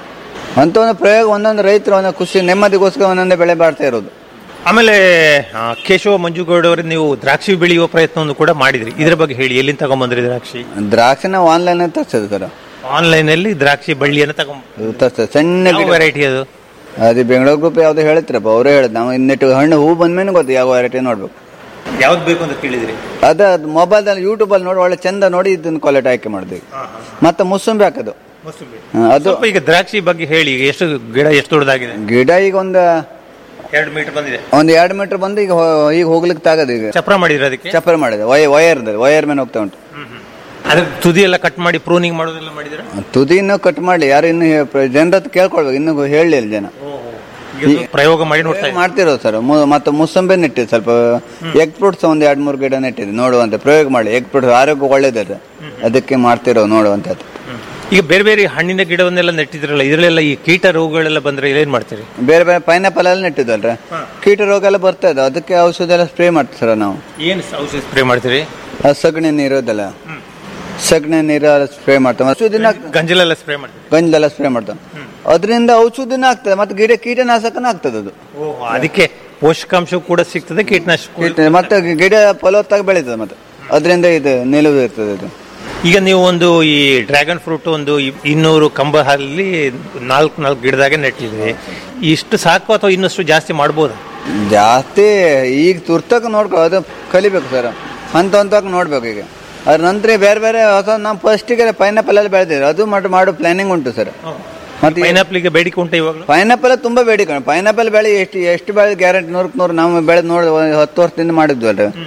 S11: ಅಂತ ಒಂದು ಪ್ರಯೋಗ ಒಂದೊಂದು ರೈತರು ಒಂದೊಂದು ಖುಷಿ ನೆಮ್ಮದಿಗೋಸ್ಕರ ಒಂದೊಂದೇ ಬೆಳೆ ಬಾಳ್ತಾ ಇರೋದು
S10: ಆಮೇಲೆ ಆ, ಕೇಶವ ಮಂಜುಗೌಡ ಅವರು ನೀವು ದ್ರಾಕ್ಷಿ ಬೆಳೆಯುವ ಪ್ರಯತ್ನವನ್ನು ಕೂಡ ಮಾಡಿದ್ರಿ ಇದ್ರ ಬಗ್ಗೆ ಹೇಳಿ ಎಲ್ಲಿಂದ ತಗೊಂಬಂದ್ರಿ ದ್ರಾಕ್ಷಿ
S11: ದ್ರಾಕ್ಷಿ ನಾವು ಆನ್ಲೈನ್ ತರ್ಸೋದು ಸರ್
S10: ಆನ್ಲೈನ್ ಅಲ್ಲಿ ದ್ರಾಕ್ಷಿ ಬಳ್ಳಿಯನ್ನು ತಗೊಂಡ್
S11: ತರ್ಸೋದು ಸಣ್ಣ ಗಿಡ
S10: ವೆರೈಟಿ ಅದು
S11: ಅದು ಬೆಂಗಳೂರು ಗ್ರೂಪ್ ಯಾವ್ದು ಹೇಳ್ತಿರಪ್ಪ ಅವರೇ ಹೇಳಿದ್ ನಾವು ಇನ್ನಿಟ್ಟು ಹಣ್ಣು ಹೂ ಬಂದ್ಮೇಲೆ ಗೊತ್ತು ಯಾವ ವೆರೈಟಿ ನೋಡ್ಬೇಕು
S10: ಯಾವ್ದು ಬೇಕು ಅಂತ ಕೇಳಿದ್ರಿ
S11: ಅದ ಮೊಬೈಲ್ದಲ್ಲಿ ಯೂಟ್ಯೂಬಲ್ಲಿ ನೋಡಿ ಒಳ್ಳೆ ಚಂದ ನೋಡಿ ಇದನ್ನ ಕ್ವಾಲಿಟಿ ಆಯ್ಕೆ ಮಾಡಿದ್ವಿ ಮತ್ತೆ ಮುಸುಂಬಿ ಹಾಕೋದು ಹಾ, ಅದು
S10: ಸ್ವಲ್ಪ ಈಗ ದ್ರಾಕ್ಷಿ ಬಗ್ಗೆ ಹೇಳಿ ಈಗ ಎಷ್ಟು ಗಿಡ ಎಷ್ಟು ದೊಡ್ಡದಾಗಿದೆ
S11: ಗಿಡ ಈಗ ಒಂದು
S10: ಎರಡು ಮೀಟರ್ ಬಂದಿದೆ
S11: ಒಂದ್ ಎರಡು ಮೀಟರ್ ಬಂದು ಈಗ ಹೋ- ಈಗ ಹೋಗ್ಲಿಕ್ಕೆ ತಾಗದು ಈಗ
S10: ಚಪ್ರ ಮಾಡಿದ್ರೆ ಅದಕ್ಕೆ
S11: ಚಪ್ಪರ ಮಾಡಿದೆ ವಯ ವಯರ್ ವಯರ್ ಮೇಲೆ ಹೋಗ್ತಾ ಉಂಟು
S10: ಅದ್ರ ತುದಿ ಎಲ್ಲ ಕಟ್ ಮಾಡಿ ಪ್ರೂನಿಂಗ್ ಮಾಡೋದೆಲ್ಲ ಮಾಡಿದ್ರೆ
S11: ತುದಿ ಇನ್ನೂ ಕಟ್ ಮಾಡ್ಲಿ ಯಾರು ಇನ್ನು ಜನರ ಹತ್ರ ಕೇಳ್ಕೊಳ್ಬೇಕು ಇನ್ನು ಹೇಳಿಲ್ಲ ಜನ
S10: ಪ್ರಯೋಗ ಮಾಡಿ ನೋಡ್ತಾ
S11: ಪ್ರಯೋಗ ಮಾಡ್ತಿರೋದು ಸರ್ ಮತ್ತೆ ಮುಸಂಬೆ ನೆಟ್ಟಿದ್ದು ಸ್ವಲ್ಪ ಎಗ್ ಫ್ರೂಟ್ಸ್ ಒಂದ್ ಎರಡ್ ಮೂರು ಗಿಡ ನೆಟ್ಟಿದ್ದು ನೋಡುವಂತೆ ಪ್ರಯೋಗ ಮಾಡಿ ಎಗ್ ಫ್ರೂಟ್ಸ್ ಆರೋಗ್ಯ ಒಳ್ಳೇದಲ್ಲ ಅದಕ್ಕೆ ಮಾಡ್ತಿರೋ ನೋಡುವಂತ
S10: ಈಗ ಬೇರೆ ಬೇರೆ ಹಣ್ಣಿನ ಗಿಡವನ್ನೆಲ್ಲ ನೆಟ್ಟಿದ್ರಲ್ಲ ಇದರಲ್ಲೆಲ್ಲ ಈ ಕೀಟ ರೋಗಗಳೆಲ್ಲ ಬಂದ್ರೆ ಏನ್ ಮಾಡ್ತೀರಿ
S11: ಬೇರೆ ಬೇರೆ ಪೈನಾಪಲ್ ಎಲ್ಲ ನೆಟ್ಟಿದ್ದಲ್ರ ಕೀಟ ರೋಗ ಎಲ್ಲ ಬರ್ತಾ ಇದೆ ಅದಕ್ಕೆ ಔಷಧ ಎಲ್ಲ ಸ್ಪ್ರೇ ಮಾಡ್ತೀವಿ ಸರ್ ನಾವು
S10: ಏನ್ ಔಷಧಿ ಸ್ಪ್ರೇ ಮಾಡ್ತೀರಿ
S11: ಆ ಸಗಣಿ ನೀರು ಇದೆಲ್ಲ ಸಗಣಿ ನೀರು ಸ್ಪ್ರೇ ಮಾಡ್ತಾವೆ ಔಷಧಿನ
S10: ಗಂಜಲೆಲ್ಲ ಸ್ಪ್ರೇ ಮಾಡ್ತೀರಿ
S11: ಗಂಜಲೆಲ್ಲ ಸ್ಪ್ರೇ ಮಾಡ್ತಾವೆ ಅದರಿಂದ ಔಷಧಿನ ಆಗ್ತದೆ ಮತ್ತೆ ಗಿಡ ಕೀಟನಾಶಕನ ಆಗ್ತದೆ ಅದು
S10: ಓಹೋ, ಅದಕ್ಕೆ ಪೋಷಕಾಂಶ ಕೂಡ ಸಿಗ್ತದೆ ಕೀಟನಾಶಕ
S11: ಕೀಟ ಮತ್ತೆ ಗಿಡ ಫಲವತ್ತಾಗಿ ಬೆಳೀತದೆ ಮತ್ತೆ ಅದರಿಂದ ಇದು ನಿಲುವು ಇರ್ತದೆ ಇದು
S10: ಈಗ ನೀವು ಒಂದು ಈ ಡ್ರ್ಯಾಗನ್ ಫ್ರೂಟ್ ಒಂದು ಇ- ಇನ್ನೂರು ಕಂಬ ಅಲ್ಲಿ ನಾಲ್ಕು ನಾಲ್ಕು ಗಿಡದಾಗೆ ನೆಟ್ಟಿದ್ರಿ ಇಷ್ಟು ಸಾಕು ಅಥವಾ ಇನ್ನಷ್ಟು ಜಾಸ್ತಿ ಮಾಡ್ಬೋದಾ
S11: ಜಾಸ್ತಿ ಈಗ ತುರ್ತಕ ನೋಡ್ಕೊ ಅದು ಕಲಿಬೇಕು ಸರ್ ಹಂತ ಹಂತವಾಗಿ ನೋಡ್ಬೇಕು ಈಗ ಅದ್ರ ನಂತರ ಬೇರೆ ಬೇರೆ ಹೊಸ ನಾವು ಫಸ್ಟಿಗೆ ಪೈನಾಪಲ್ ಎಲ್ಲ ಬೆಳೆದಿದ್ರು ಅದು ಮಾಡಿ ಮಾಡೋ ಪ್ಲಾನಿಂಗ್ ಉಂಟು ಸರ್ ಮತ್ತೆ
S10: ಪೈನಾಪ್ಲಿಗೆ ಬೇಡಿಕೆ ಉಂಟು ಇವಾಗಲೂ
S11: ಪೈನಾಪಲ್ ತುಂಬಾ ಬೇಡಿಕೆ ಪೈನಾಪಲ್ ಬೆಳೆ ಎಷ್ಟು ಎಷ್ಟು ಬೆಳೆ ಗ್ಯಾರಂಟಿ ನೂರಕ್ಕೆ ನೂರು ನಾವು ಬೆಳೆದು ನೋಡಿ ಹತ್ತು ವರ್ಷದಿಂದ ಮಾಡಿದ್ವಲ್ರಿ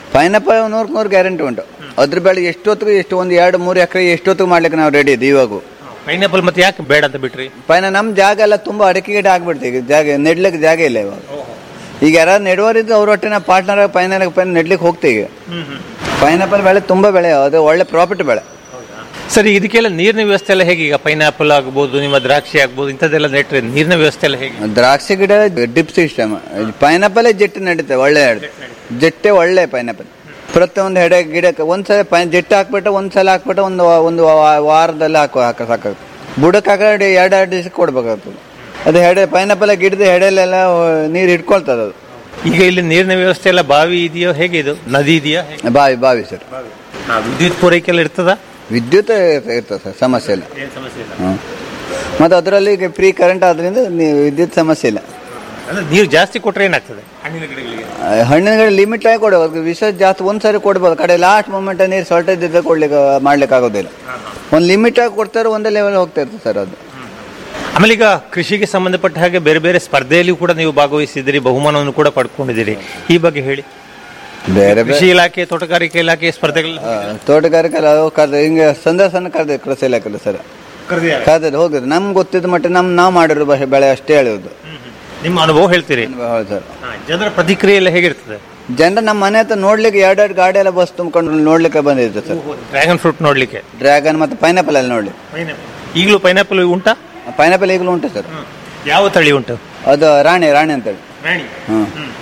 S11: ಪೈನಾಪಲ್ ನೂರಕ್ಕೆ ನೂರು ಗ್ಯಾರಂಟಿ ಉಂಟು ಅದ್ರ ಬೆಳೆ ಎಷ್ಟೊತ್ತಿಗೆ ಎಷ್ಟು ಒಂದು ಎರಡು ಮೂರು ಎಕರೆ ಎಷ್ಟೊತ್ತಿಗೆ ಮಾಡ್ಲಿಕ್ಕೆ ನಾವು ರೆಡಿ ಇದ್ದೀವಿ ಇವಾಗ
S10: ಪೈನಾಪಲ್ ಮತ್ತೆ ಯಾಕೆ ಬೇಡ ಅಂತ ಬಿಟ್ರಿ
S11: ಪೈನ ನಮ್ಮ ಜಾಗ ಎಲ್ಲ ತುಂಬಾ ಅಡಿಕೆ ಗಿಡ ಆಗ್ಬಿಡ್ತೀವಿ ಈಗ ಜಾಗ ನೆಡ್ಲಿಕ್ಕೆ ಜಾಗ ಇಲ್ಲ ಇವಾಗ ಈಗ ಯಾರು ನೆಡುವರಿದ್ದು ಅವ್ರ ಒಟ್ಟಿನ ಪಾರ್ಟ್ನರ್ ಪೈನ ಪೈನ್ ನೆಡ್ಲಿಕ್ಕೆ ಹೋಗ್ತೀವಿ ಈಗ ಪೈನಾಪಲ್ ಬೆಳೆ ತುಂಬಾ ಬೆಳೆ ಅದು ಒಳ್ಳೆ ಪ್ರಾಫಿಟ್ ಬೆಳೆ
S10: ಸರಿ ಇದಕ್ಕೆಲ್ಲ ನೀರಿನ ವ್ಯವಸ್ಥೆ ಎಲ್ಲ ಹೇಗೆ ಈಗ ಪೈನಾಪಲ್ ಆಗ್ಬೋದು ನಿಮ್ಮ ದ್ರಾಕ್ಷಿ ಆಗ್ಬೋದು ಇಂಥದ್ದೆಲ್ಲ ನೆಟ್ರೆ ನೀರಿನ ವ್ಯವಸ್ಥೆ ಎಲ್ಲ ಹೇಗೆ
S11: ದ್ರಾಕ್ಷಿ ಗಿಡ ಡಿಪ್ ಸಿಸ್ಟಮ್ ಪೈನಾಪಲ್ ಜೆಟ್ ನಡೀತದೆ ಒಳ್ಳೆ ಜೆಟ್ಟೆ ಒಳ್ಳೆ ಪೈನಾಪಲ್ ಪ್ರತಿಯೊಂದು ಹೆಡೆ ಗಿಡಕ್ಕೆ ಒಂದ್ಸಲ ಪೈ ಜೆಟ್ ಹಾಕ್ಬಿಟ್ಟು ಒಂದ್ಸಲ ಹಾಕ್ಬಿಟ್ಟು ಒಂದು ಒಂದು ವಾ- ವಾರದಲ್ಲಿ ಹಾಕೋ ಹಾಕ ಸಾಕಾಗ್ತದೆ ಬುಡಕ್ಕೆ ಹಾಕಿ ಎರಡು ಎರಡು ದಿವಸ ಕೊಡ್ಬೇಕಾಗ್ತದೆ ಅದು ಹೆಡೆ ಪೈನಾಪಲ್ ಗಿಡದ ಹೆಡೆಲೆಲ್ಲ ನೀರು ಹಿಡ್ಕೊಳ್ತದೆ ಅದು
S10: ಈಗ ಇಲ್ಲಿ ನೀರಿನ ವ್ಯವಸ್ಥೆ ಎಲ್ಲ ಬಾವಿ ಇದೆಯೋ ಹೇಗೆ ಇದು ನದಿ ಇದೆಯಾ ಹೇಗೆ?
S11: ಬಾವಿ ಬಾವಿ ಸರ್
S10: ಆ, ವಿದ್ಯುತ್ ಪೂರೈಕೆ ಎಲ್ಲ ಇರ್ತದ
S11: ವಿದ್ಯುತ್ ಇರ್ತ- ಇರ್ತದೆ ಸರ್ ಸಮಸ್ಯೆ ಇಲ್ಲ
S10: ಏನ್ ಸಮಸ್ಯೆ ಇಲ್ಲ
S11: ಹ್ಮ್. ಮತ್ತೆ ಅದರಲ್ಲಿ ಈಗ ಫ್ರೀ ಕರೆಂಟ್ ಆದ್ರಿಂದ ನೀವು ವಿದ್ಯುತ್ ಸಮಸ್ಯೆ ಇಲ್ಲ
S10: ಅಂದ್ರೆ ನೀರು ಜಾಸ್ತಿ ಕೊಟ್ರೆ ಏನಾಗ್ತದೆ ಹಣ್ಣಿನ ಗಿಡಗಳಿಗೆ
S11: ಆ, ಹಣ್ಣಿನ ಗಿಡ ಲಿಮಿಟ್ ಆಗಿ ಕೊಡಬೇಕು ವಿಷ ಜಾಸ್ತಿ ಒಂದ್ಸರಿ ಕೊಡ್ಬೋದು ಕಡೆ ಲಾಸ್ಟ್ ಮೂಮೆಂಟ್ ನೀರು ಶಾರ್ಟೇಜ್ ಇದ್ದರೆ ಕೊಡ್ಲಿಕ್ಕೆ ಮಾಡ್ಲಿಕ್ಕೆ ಆಗೋದಿಲ್ಲ ಒಂದು ಲಿಮಿಟ್ ಆಗಿ ಕೊಡ್ತಾರೆ ಒಂದೇ ಲೆವೆಲ್ ಹೋಗ್ತಾ ಇರ್ತದೆ ಸರ್ ಅದು
S10: ಆಮೇಲೆ ಈಗ ಕೃಷಿಗೆ ಸಂಬಂಧಪಟ್ಟ ಹಾಗೆ ಬೇರೆ ಬೇರೆ ಸ್ಪರ್ಧೆಯಲ್ಲಿ ಕೂಡ ನೀವು ಭಾಗವಹಿಸಿದಿರಿ ಬಹುಮಾನವನ್ನು ಕೂಡ ಪಡ್ಕೊಂಡಿದ್ದೀರಿ ಈ ಬಗ್ಗೆ ಹೇಳಿ
S11: ಬೇರೆ ಬೇರೆ
S10: ಕೃಷಿ ಇಲಾಖೆ ತೋಟಗಾರಿಕೆ ಇಲಾಖೆ ಸ್ಪರ್ಧೆಗಳು
S11: ಆ, ತೋಟಗಾರಿಕೆ ಎಲ್ಲ ಅವು ಕರ್ದು ಹಿಂಗೆ ಸಂದರ್ಶನ ಕರೆದ ಕೃಷಿ ಇಲಾಖೆ ಸರ್ ಕರೆದ್ರೆ ಹೋಗಿದ್ರು ನಮ್ಗೆ ಗೊತ್ತಿದ್ದ ಮಟ್ಟ ನಮ್ ನಾವು ಮಾಡಿರೋ ಬೆ- ಬೆಳೆ ಅಷ್ಟೇ ಹೇಳುದು
S10: ನಿಮ್ಮ ಅನುಭವ ಹೇಳ್ತೀರಿ
S11: ಹೌದು ಸರ್
S10: ಹಾ, ಜನರ ಪ್ರತಿಕ್ರಿಯೆ ಎಲ್ಲ ಹೇಗಿರ್ತದೆ
S11: ಜನರು ನಮ್ಮ ಮನೆ ಹತ್ರ ನೋಡ್ಲಿಕ್ಕೆ ಎರಡೆರಡು ಗಾಡಿ ಎಲ್ಲ ಬಸ್ ತುಂಬಿಕೊಂಡು ನೋಡ್ಲಿಕ್ಕೆ ಬಂದಿದ್ರು ಸರ್
S10: ಡ್ರ್ಯಾಗನ್ ಫ್ರೂಟ್ ನೋಡ್ಲಿಕ್ಕೆ
S11: ಡ್ರ್ಯಾಗನ್ ಮತ್ತೆ ಪೈನಾಪಲ್ ಎಲ್ಲ ನೋಡಿ
S10: ಈಗಲೂ ಪೈನಾಪಲ್ ಉಂಟಾ
S11: ಪೈನಾಪಲ್ ಈಗಲೂ ಉಂಟು ಸರ್
S10: ಯಾವ ತಳಿ ಉಂಟು
S11: ಅದು ರಾಣಿ ರಾಣಿ ಅಂತೇಳಿ ಹ್ಮ್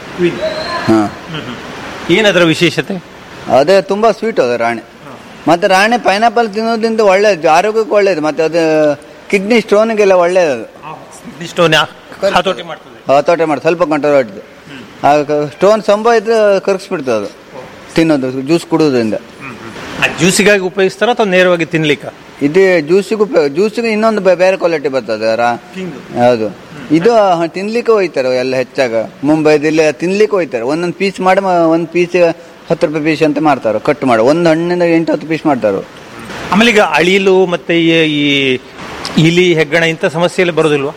S11: ಹಾಂ
S10: ಏನದರ ವಿಶೇಷತೆ
S11: ಅದೇ ತುಂಬಾ ಸ್ವೀಟ್ ಅದು ರಾಣಿ ಮತ್ತೆ ರಾಣಿ ಪೈನಾಪಲ್ ತಿನ್ನೋದ್ರಿಂದ ಒಳ್ಳೇದು ಆರೋಗ್ಯಕ್ಕೆ ಒಳ್ಳೇದು ಮತ್ತೆ ಅದು ಕಿಡ್ನಿ ಸ್ಟೋನ್ಗೆಲ್ಲ ಒಳ್ಳೇದು ಅದು
S10: ಇಷ್ಟು ಹತೋಟಿ ಮಾಡ್ತದೆ
S11: ಹತೋಟೆ ಮಾಡಿ ಸ್ವಲ್ಪ ಕಂಟ್ರೋಲ್ ಹೊಟ್ಟಿದೆ ಸ್ಟೋನ್ ಸಂಭವ ಇದ್ರೆ ಕರ್ಗಿಸ್ಬಿಡ್ತದೆ ಅದು ತಿನ್ನೋದು ಜ್ಯೂಸ್ ಕುಡಿಯೋದ್ರಿಂದ
S10: ಆ ಜ್ಯೂಸಿಗಾಗಿ ಉಪಯೋಗಿಸ್ತಾರ ಅಥವಾ ನೇರವಾಗಿ ತಿನ್ಲಿಕ್ಕ
S11: ಇದು ಜ್ಯೂಸಿಗೂ ಜ್ಯೂಸಿಗೆ ಇನ್ನೊಂದು ಬೇ- ಬೇರೆ ಕ್ವಾಲಿಟಿ ಬರ್ತದೆ ರಾ ಹೌದು ಇದು ಹ, ತಿನ್ಲಿಕ್ಕೆ ಹೋಯ್ತಾರೆ ಎಲ್ಲ ಹೆಚ್ಚಾಗ ಮುಂಬೈದಲ್ಲಿ ತಿನ್ಲಿಕ್ಕೆ ಹೋಯ್ತಾರೆ ಒಂದೊಂದು ಪೀಸ್ ಮಾಡಿ ಮ- ಒಂದ್ ಪೀಸ್ ಹತ್ತು ರೂಪಾಯಿ ಪೀಸ್ ಅಂತ ಮಾಡ್ತಾರೆ ಕಟ್ ಮಾಡಿ ಒಂದು ಹಣ್ಣಿಂದ ಎಂಟು ಹತ್ತು ಪೀಸ್ ಮಾಡ್ತಾರೆ ಅವ್ರು.
S10: ಆಮೇಲೆ ಈಗ ಅಳಿಲು ಮತ್ತೆ ಈ ಈ ಇಲಿ ಹೆಗ್ಗಣ ಇಂಥ ಸಮಸ್ಯೆ ಎಲ್ಲ ಬರೋದಿಲ್ವಾ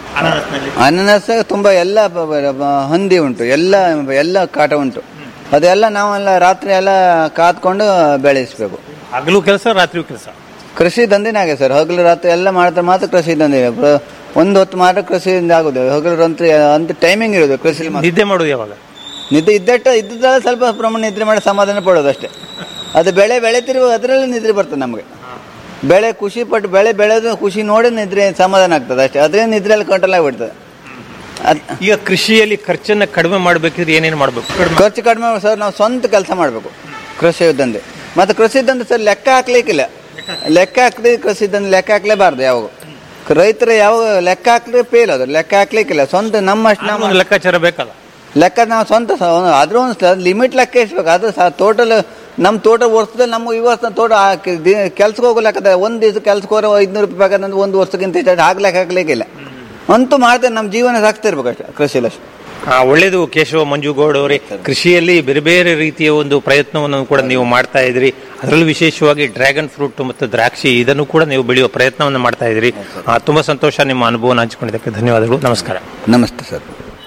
S11: ಅನಾನಸ್ ತುಂಬಾ ಎಲ್ಲ ಬ- ಬ- ಬ- ಹಂದಿ ಉಂಟು ಎಲ್ಲ ಎಲ್ಲ ಕಾಟ ಉಂಟು ಅದೆಲ್ಲ ನಾವೆಲ್ಲ ರಾತ್ರಿ ಎಲ್ಲ ಕಾತ್ಕೊಂಡು ಬೆಳೆಸ್ಬೇಕು
S10: ಹಗಲು ಕೆಲಸ ರಾತ್ರಿ ಕೆಲಸ
S11: ಕೃಷಿ ದಂಧೆನೇ ಆಗಿದೆ ಸರ್ ಹಗಲು ರಾತ್ರಿ ಎಲ್ಲ ಮಾಡ್ತಾರೆ ಮಾತ್ರ ಕೃಷಿ ದಂಧೆ ಪ್ರ- ಒಂದು ಹೊತ್ತು ಮಾತ್ರ ಕೃಷಿಯಿಂದ ಆಗುದು ಹಗಲು ರಾತ್ರಿ ಅಂತ ಟೈಮಿಂಗ್ ಇರೋದು ಕೃಷಿ
S10: ನಿದ್ದೆ ಮಾಡೋದು ಯಾವಾಗ
S11: ನಿದ್ದೆ ಇದ್ದಟ್ಟ ಇದ್ದದ್ದೆಲ್ಲ ಸ್ವಲ್ಪ ಪ್ರಮಾಣ ನಿದ್ರೆ ಮಾಡಿ ಸಮಾಧಾನ ಪಡೋದು ಅಷ್ಟೇ ಅದು ಬೆಳೆ ಬೆಳೆತಿರುವ ಅದರಲ್ಲಿ ನಿದ್ರೆ ಬರ್ತದೆ ನಮಗೆ ಬೆಳೆ ಖುಷಿ ಪಟ್ಟು ಬೆಳೆ ಬೆಳೆದು ಖುಷಿ ನೋಡಿ ನಿದ್ರೆ ಸಮಾಧಾನ ಆಗ್ತದೆ ಅಷ್ಟೇ ಅದರಿಂದ ನಿದ್ರೆಯಲ್ಲಿ ಕಂಟ್ರೋಲ್ ಆಗಿಬಿಡ್ತದೆ ಅದ್-
S10: ಈಗ ಕೃಷಿಯಲ್ಲಿ ಖರ್ಚನ್ನ ಕಡಿಮೆ ಮಾಡ್ಬೇಕಿದ್ರೆ ಏನೇನು ಮಾಡ್ಬೇಕು
S11: ಖರ್ಚು ಕಡಿಮೆ ಮಾಡಿ ಸರ್ ನಾವು ಸ್ವಂತ ಕೆಲಸ ಮಾಡಬೇಕು ಕೃಷಿ ದಂಧೆ ಮತ್ತೆ ಕೃಷಿ ದಂಧೆ ಸರ್ ಲೆಕ್ಕ ಹಾಕ್ಲಿಕ್ಕಿಲ್ಲ ಲೆಕ್ಕ ಹಾಕ್ಲಿ ಕೃಷಿ ದಂಧೆ ಲೆಕ್ಕ ಹಾಕ್ಲೇಬಾರ್ದು ಯಾವಾಗ ರೈತರ ಯಾವಾಗ ಲೆಕ್ಕ ಹಾಕ್ಲಿ ಫೇಲ್ ಅದು ಲೆಕ್ಕ ಹಾಕ್ಲಿಕ್ಕಿಲ್ಲ ಸ್ವಂತ ನಮ್ಮಷ್ಟು
S10: ಒಂದು
S11: ನಮ್ಮ
S10: ಲೆಕ್ಕಾಚಾರ ಬೇಕಲ್ಲ
S11: ಲೆಕ್ಕ ನಾವು ಸ್ವಂತ ಸ- ಅದ್ರ ಒಂದು ಲಿಮಿಟ್ ಲೆಕ್ಕ ಇಸ್ಬೇಕು ಅದು ಸಹ ಟೋಟಲ್ ನಮ್ಮ ತೋಟ ವರ್ಷದಲ್ಲಿ ನಮ್ಮ ಈ ವರ್ಷ ತೋಟ ಕೆಲ್ಸಕ್ಕೆ ಹೋಗೋ ಲೆಕ್ಕದ ಒಂದು ದಿವಸ ಕೆಲ್ಸಕ್ಕೆ ಹೋದ್ರೆ ಐದ್ನೂರು ರೂಪಾಯಿ ಬೇಕಾದ್ರೆ ಒಂದು ವರ್ಷಕ್ಕಿಂತ ಹೆಚ್ಚು ಹಾಕ್ಲಿಕ್ಕೆ ಹಾಕ್ಲಿಕ್ಕಿಲ್ಲ ಅಂತೂ ಮಾಡ್ತೇನೆ ನಮ್ಮ ಜೀವನ ಸಾಕ್ತಿರ್ಬೇಕು ಅಷ್ಟೇ ಕೃಷಿಲಿ ಅಷ್ಟೇ
S10: ಆ, ಒಳ್ಳೇದು ಕೇಶವ ಮಂಜುಗೌಡ ಅವರೇ ಕೃಷಿಯಲ್ಲಿ ಬೇರೆ ಬೇರೆ ರೀತಿಯ ಒಂದು ಪ್ರಯತ್ನವನ್ನು ಕೂಡ ನೀವು ಮಾಡ್ತಾ ಇದ್ರಿ ಅದರಲ್ಲೂ ವಿಶೇಷವಾಗಿ ಡ್ರ್ಯಾಗನ್ ಫ್ರೂಟ್ ಮತ್ತು ದ್ರಾಕ್ಷಿ ಇದನ್ನು ಕೂಡ ನೀವು ಬೆಳೆಯುವ ಪ್ರಯತ್ನವನ್ನು ಮಾಡ್ತಾ ಇದ್ರಿ ಆ, ತುಂಬಾ ಸಂತೋಷ ನಿಮ್ಮ ಅನುಭವನ ಹಂಚಿಕೊಂಡಿದ್ದಕ್ಕೆ ಧನ್ಯವಾದಗಳು ನಮಸ್ಕಾರ
S11: ನಮಸ್ತೆ ಸರ್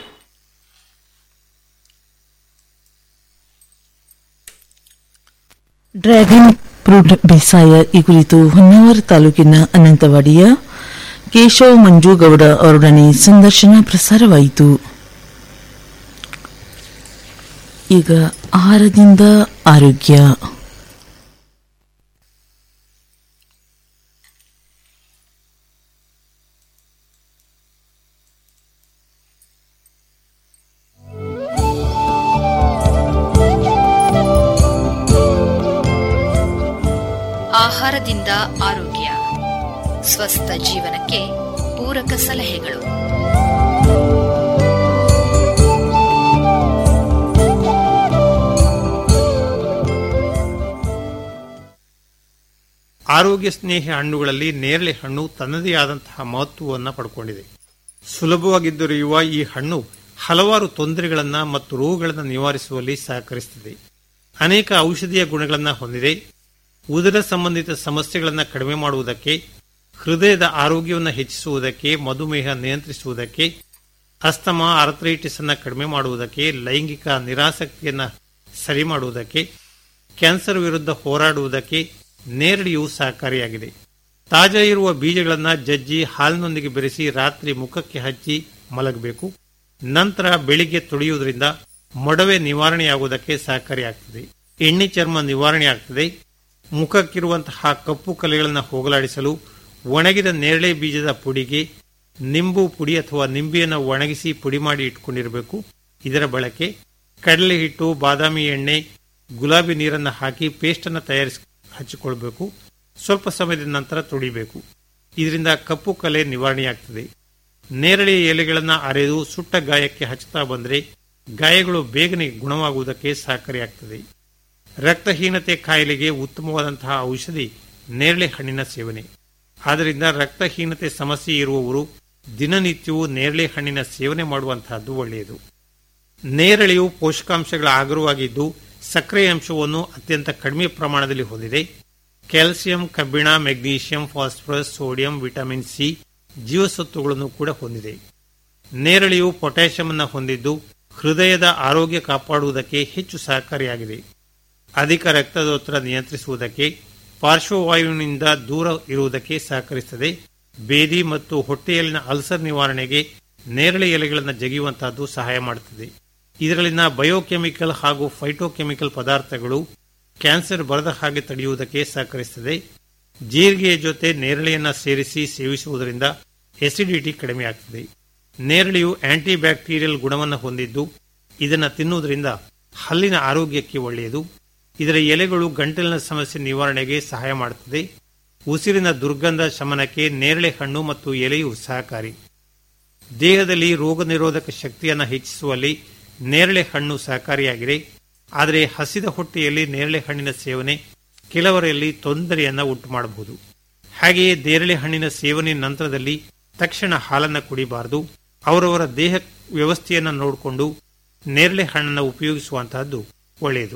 S9: ಡ್ರ್ಯಾಗನ್ ಫ್ರೂಟ್ ಬೇಸಾಯ ಈ ಕುರಿತು ಹೊನ್ನಾವರ ತಾಲೂಕಿನ ಅನಂತವಾಡಿಯ ಕೇಶವ್ ಮಂಜುಗೌಡ ಅವರೊಡನೆ ಸಂದರ್ಶನ ಪ್ರಸಾರವಾಯಿತು ಈಗ ಆಹಾರದಿಂದ ಆರೋಗ್ಯ
S3: ಆಹಾರದಿಂದ ಆರೋಗ್ಯ ಸ್ವಸ್ಥ ಜೀವನಕ್ಕೆ ಪೂರಕ ಸಲಹೆಗಳು
S10: ಆರೋಗ್ಯ ಸ್ನೇಹಿ ಹಣ್ಣುಗಳಲ್ಲಿ ನೇರಳೆ ಹಣ್ಣು ತನ್ನದೇ ಆದಂತಹ ಮಹತ್ವವನ್ನು ಪಡ್ಕೊಂಡಿದೆ ಸುಲಭವಾಗಿದ್ದೊರೆಯುವ ಈ ಹಣ್ಣು ಹಲವಾರು ತೊಂದರೆಗಳನ್ನ ಮತ್ತು ರೋಗಗಳನ್ನು ನಿವಾರಿಸುವಲ್ಲಿ ಸಹಕರಿಸುತ್ತದೆ ಅನೇಕ ಔಷಧೀಯ ಗುಣಗಳನ್ನು ಹೊಂದಿದೆ ಉದರ ಸಂಬಂಧಿತ ಸಮಸ್ಯೆಗಳನ್ನು ಕಡಿಮೆ ಮಾಡುವುದಕ್ಕೆ ಹೃದಯದ ಆರೋಗ್ಯವನ್ನು ಹೆಚ್ಚಿಸುವುದಕ್ಕೆ ಮಧುಮೇಹ ನಿಯಂತ್ರಿಸುವುದಕ್ಕೆ ಅಸ್ತಮಾ ಆರ್ಥರೈಟಿಸ್ ಅನ್ನು ಕಡಿಮೆ ಮಾಡುವುದಕ್ಕೆ ಲೈಂಗಿಕ ನಿರಾಸಕ್ತಿಯನ್ನ ಸರಿ ಮಾಡುವುದಕ್ಕೆ ಕ್ಯಾನ್ಸರ್ ವಿರುದ್ಧ ಹೋರಾಡುವುದಕ್ಕೆ ನೇರಳೆಯು ಸಹಕಾರಿಯಾಗಿದೆ ತಾಜಾ ಇರುವ ಬೀಜಗಳನ್ನು ಜಜ್ಜಿ ಹಾಲಿನೊಂದಿಗೆ ಬೆರೆಸಿ ರಾತ್ರಿ ಮುಖಕ್ಕೆ ಹಚ್ಚಿ ಮಲಗಬೇಕು ನಂತರ ಬೆಳಿಗ್ಗೆ ತೊಳೆಯುವುದರಿಂದ ಮೊಡವೆ ನಿವಾರಣೆಯಾಗುವುದಕ್ಕೆ ಸಹಕಾರಿಯಾಗ್ತದೆ ಎಣ್ಣೆ ಚರ್ಮ ನಿವಾರಣೆಯಾಗ್ತದೆ ಮುಖಕ್ಕಿರುವಂತಹ ಕಪ್ಪು ಕಲೆಗಳನ್ನು ಹೋಗಲಾಡಿಸಲು ಒಣಗಿದ ನೇರಳೆ ಬೀಜದ ಪುಡಿಗೆ ನಿಂಬು ಪುಡಿ ಅಥವಾ ನಿಂಬೆಯನ್ನು ಒಣಗಿಸಿ ಪುಡಿ ಮಾಡಿ ಇಟ್ಕೊಂಡಿರಬೇಕು ಇದರ ಬಳಕೆ ಕಡಲೆ ಹಿಟ್ಟು ಬಾದಾಮಿ ಎಣ್ಣೆ ಗುಲಾಬಿ ನೀರನ್ನು ಹಾಕಿ ಪೇಸ್ಟನ್ನು ತಯಾರಿಸಿ ಹಚ್ಚಿಕೊಳ್ಬೇಕು ಸ್ವಲ್ಪ ಸಮಯದ ನಂತರ ತೊಳಿಬೇಕು ಇದರಿಂದ ಕಪ್ಪು ಕಲೆ ನಿವಾರಣೆಯಾಗ್ತದೆ ನೇರಳೆ ಎಲೆಗಳನ್ನು ಅರೆದು ಸುಟ್ಟ ಗಾಯಕ್ಕೆ ಹಚ್ಚುತ್ತಾ ಬಂದರೆ ಗಾಯಗಳು ಬೇಗನೆ ಗುಣವಾಗುವುದಕ್ಕೆ ಸಹಕಾರಿಯಾಗ್ತದೆ ರಕ್ತಹೀನತೆ ಕಾಯಿಲೆಗೆ ಉತ್ತಮವಾದಂತಹ ಔಷಧಿ ನೇರಳೆ ಹಣ್ಣಿನ ಸೇವನೆ ಆದ್ದರಿಂದ ರಕ್ತಹೀನತೆ ಸಮಸ್ಯೆ ಇರುವವರು ದಿನನಿತ್ಯವೂ ನೇರಳೆ ಹಣ್ಣಿನ ಸೇವನೆ ಮಾಡುವಂತಹದ್ದು ಒಳ್ಳೆಯದು ನೇರಳೆಯು ಪೋಷಕಾಂಶಗಳ ಆಗರವಾಗಿದ್ದು ಸಕ್ಕರೆ ಅಂಶವನ್ನು ಅತ್ಯಂತ ಕಡಿಮೆ ಪ್ರಮಾಣದಲ್ಲಿ ಹೊಂದಿದೆ ಕ್ಯಾಲ್ಸಿಯಂ ಕಬ್ಬಿಣ magnesium phosphorus sodium vitamin C ಜೀವಸತ್ವಗಳನ್ನು ಕೂಡ ಹೊಂದಿದೆ ನೇರಳೆಯು ಪೊಟ್ಯಾಷಿಯಂ ಅನ್ನು ಹೊಂದಿದ್ದು ಹೃದಯದ ಆರೋಗ್ಯ ಕಾಪಾಡುವುದಕ್ಕೆ ಹೆಚ್ಚು ಸಹಕಾರಿಯಾಗಿದೆ ಅಧಿಕ ರಕ್ತದೊತ್ತಡ ನಿಯಂತ್ರಿಸುವುದಕ್ಕೆ ಪಾರ್ಶ್ವವಾಯುವಿನಿಂದ ದೂರ ಇರುವುದಕ್ಕೆ ಸಹಕರಿಸುತ್ತದೆ ಬೇದಿ ಮತ್ತು ಹೊಟ್ಟೆಯಲ್ಲಿನ ಅಲ್ಸರ್ ನಿವಾರಣೆಗೆ ನೇರಳೆ ಎಲೆಗಳನ್ನು ಜಗಿಯುವಂತಹದ್ದು ಸಹಾಯ ಮಾಡುತ್ತದೆ ಇದರಲ್ಲಿನ ಬಯೋಕೆಮಿಕಲ್ ಹಾಗೂ ಫೈಟೋಕೆಮಿಕಲ್ ಪದಾರ್ಥಗಳು ಕ್ಯಾನ್ಸರ್ ಬರದ ಹಾಗೆ ತಡೆಯುವುದಕ್ಕೆ ಸಹಕರಿಸುತ್ತದೆ ಜೀರಿಗೆಯ ಜೊತೆ ನೇರಳೆಯನ್ನ ಸೇರಿಸಿ ಸೇವಿಸುವುದರಿಂದ ಎಸಿಡಿಟಿ ಕಡಿಮೆಯಾಗುತ್ತದೆ ನೇರಳೆಯು ಆಂಟಿ ಬ್ಯಾಕ್ಟೀರಿಯಲ್ ಗುಣವನ್ನು ಹೊಂದಿದ್ದು ಇದನ್ನು ತಿನ್ನುವುದರಿಂದ ಹಲ್ಲಿನ ಆರೋಗ್ಯಕ್ಕೆ ಒಳ್ಳೆಯದು ಇದರ ಎಲೆಗಳು ಗಂಟಲಿನ ಸಮಸ್ಯೆ ನಿವಾರಣೆಗೆ ಸಹಾಯ ಮಾಡುತ್ತದೆ ಉಸಿರಿನ ದುರ್ಗಂಧ ಶಮನಕ್ಕೆ ನೇರಳೆ ಹಣ್ಣು ಮತ್ತು ಎಲೆಯು ಸಹಕಾರಿ ದೇಹದಲ್ಲಿ ರೋಗ ನಿರೋಧಕ ಶಕ್ತಿಯನ್ನು ಹೆಚ್ಚಿಸುವಲ್ಲಿ ನೇರಳೆ ಹಣ್ಣು ಸಹಕಾರಿಯಾಗಿದೆ ಆದರೆ ಹಸಿದ ಹೊಟ್ಟೆಯಲ್ಲಿ ನೇರಳೆ ಹಣ್ಣಿನ ಸೇವನೆ ಕೆಲವರಲ್ಲಿ ತೊಂದರೆಯನ್ನ ಉಂಟು ಮಾಡಬಹುದು ಹಾಗೆಯೇ ನೇರಳೆ ಹಣ್ಣಿನ ಸೇವನೆ ನಂತರದಲ್ಲಿ ತಕ್ಷಣ ಹಾಲನ್ನು ಕುಡಿಬಾರದು ಅವರವರ ದೇಹ ವ್ಯವಸ್ಥೆಯನ್ನು ನೋಡಿಕೊಂಡು ನೇರಳೆ ಹಣ್ಣನ್ನು ಉಪಯೋಗಿಸುವಂತಹದ್ದು ಒಳ್ಳೆಯದು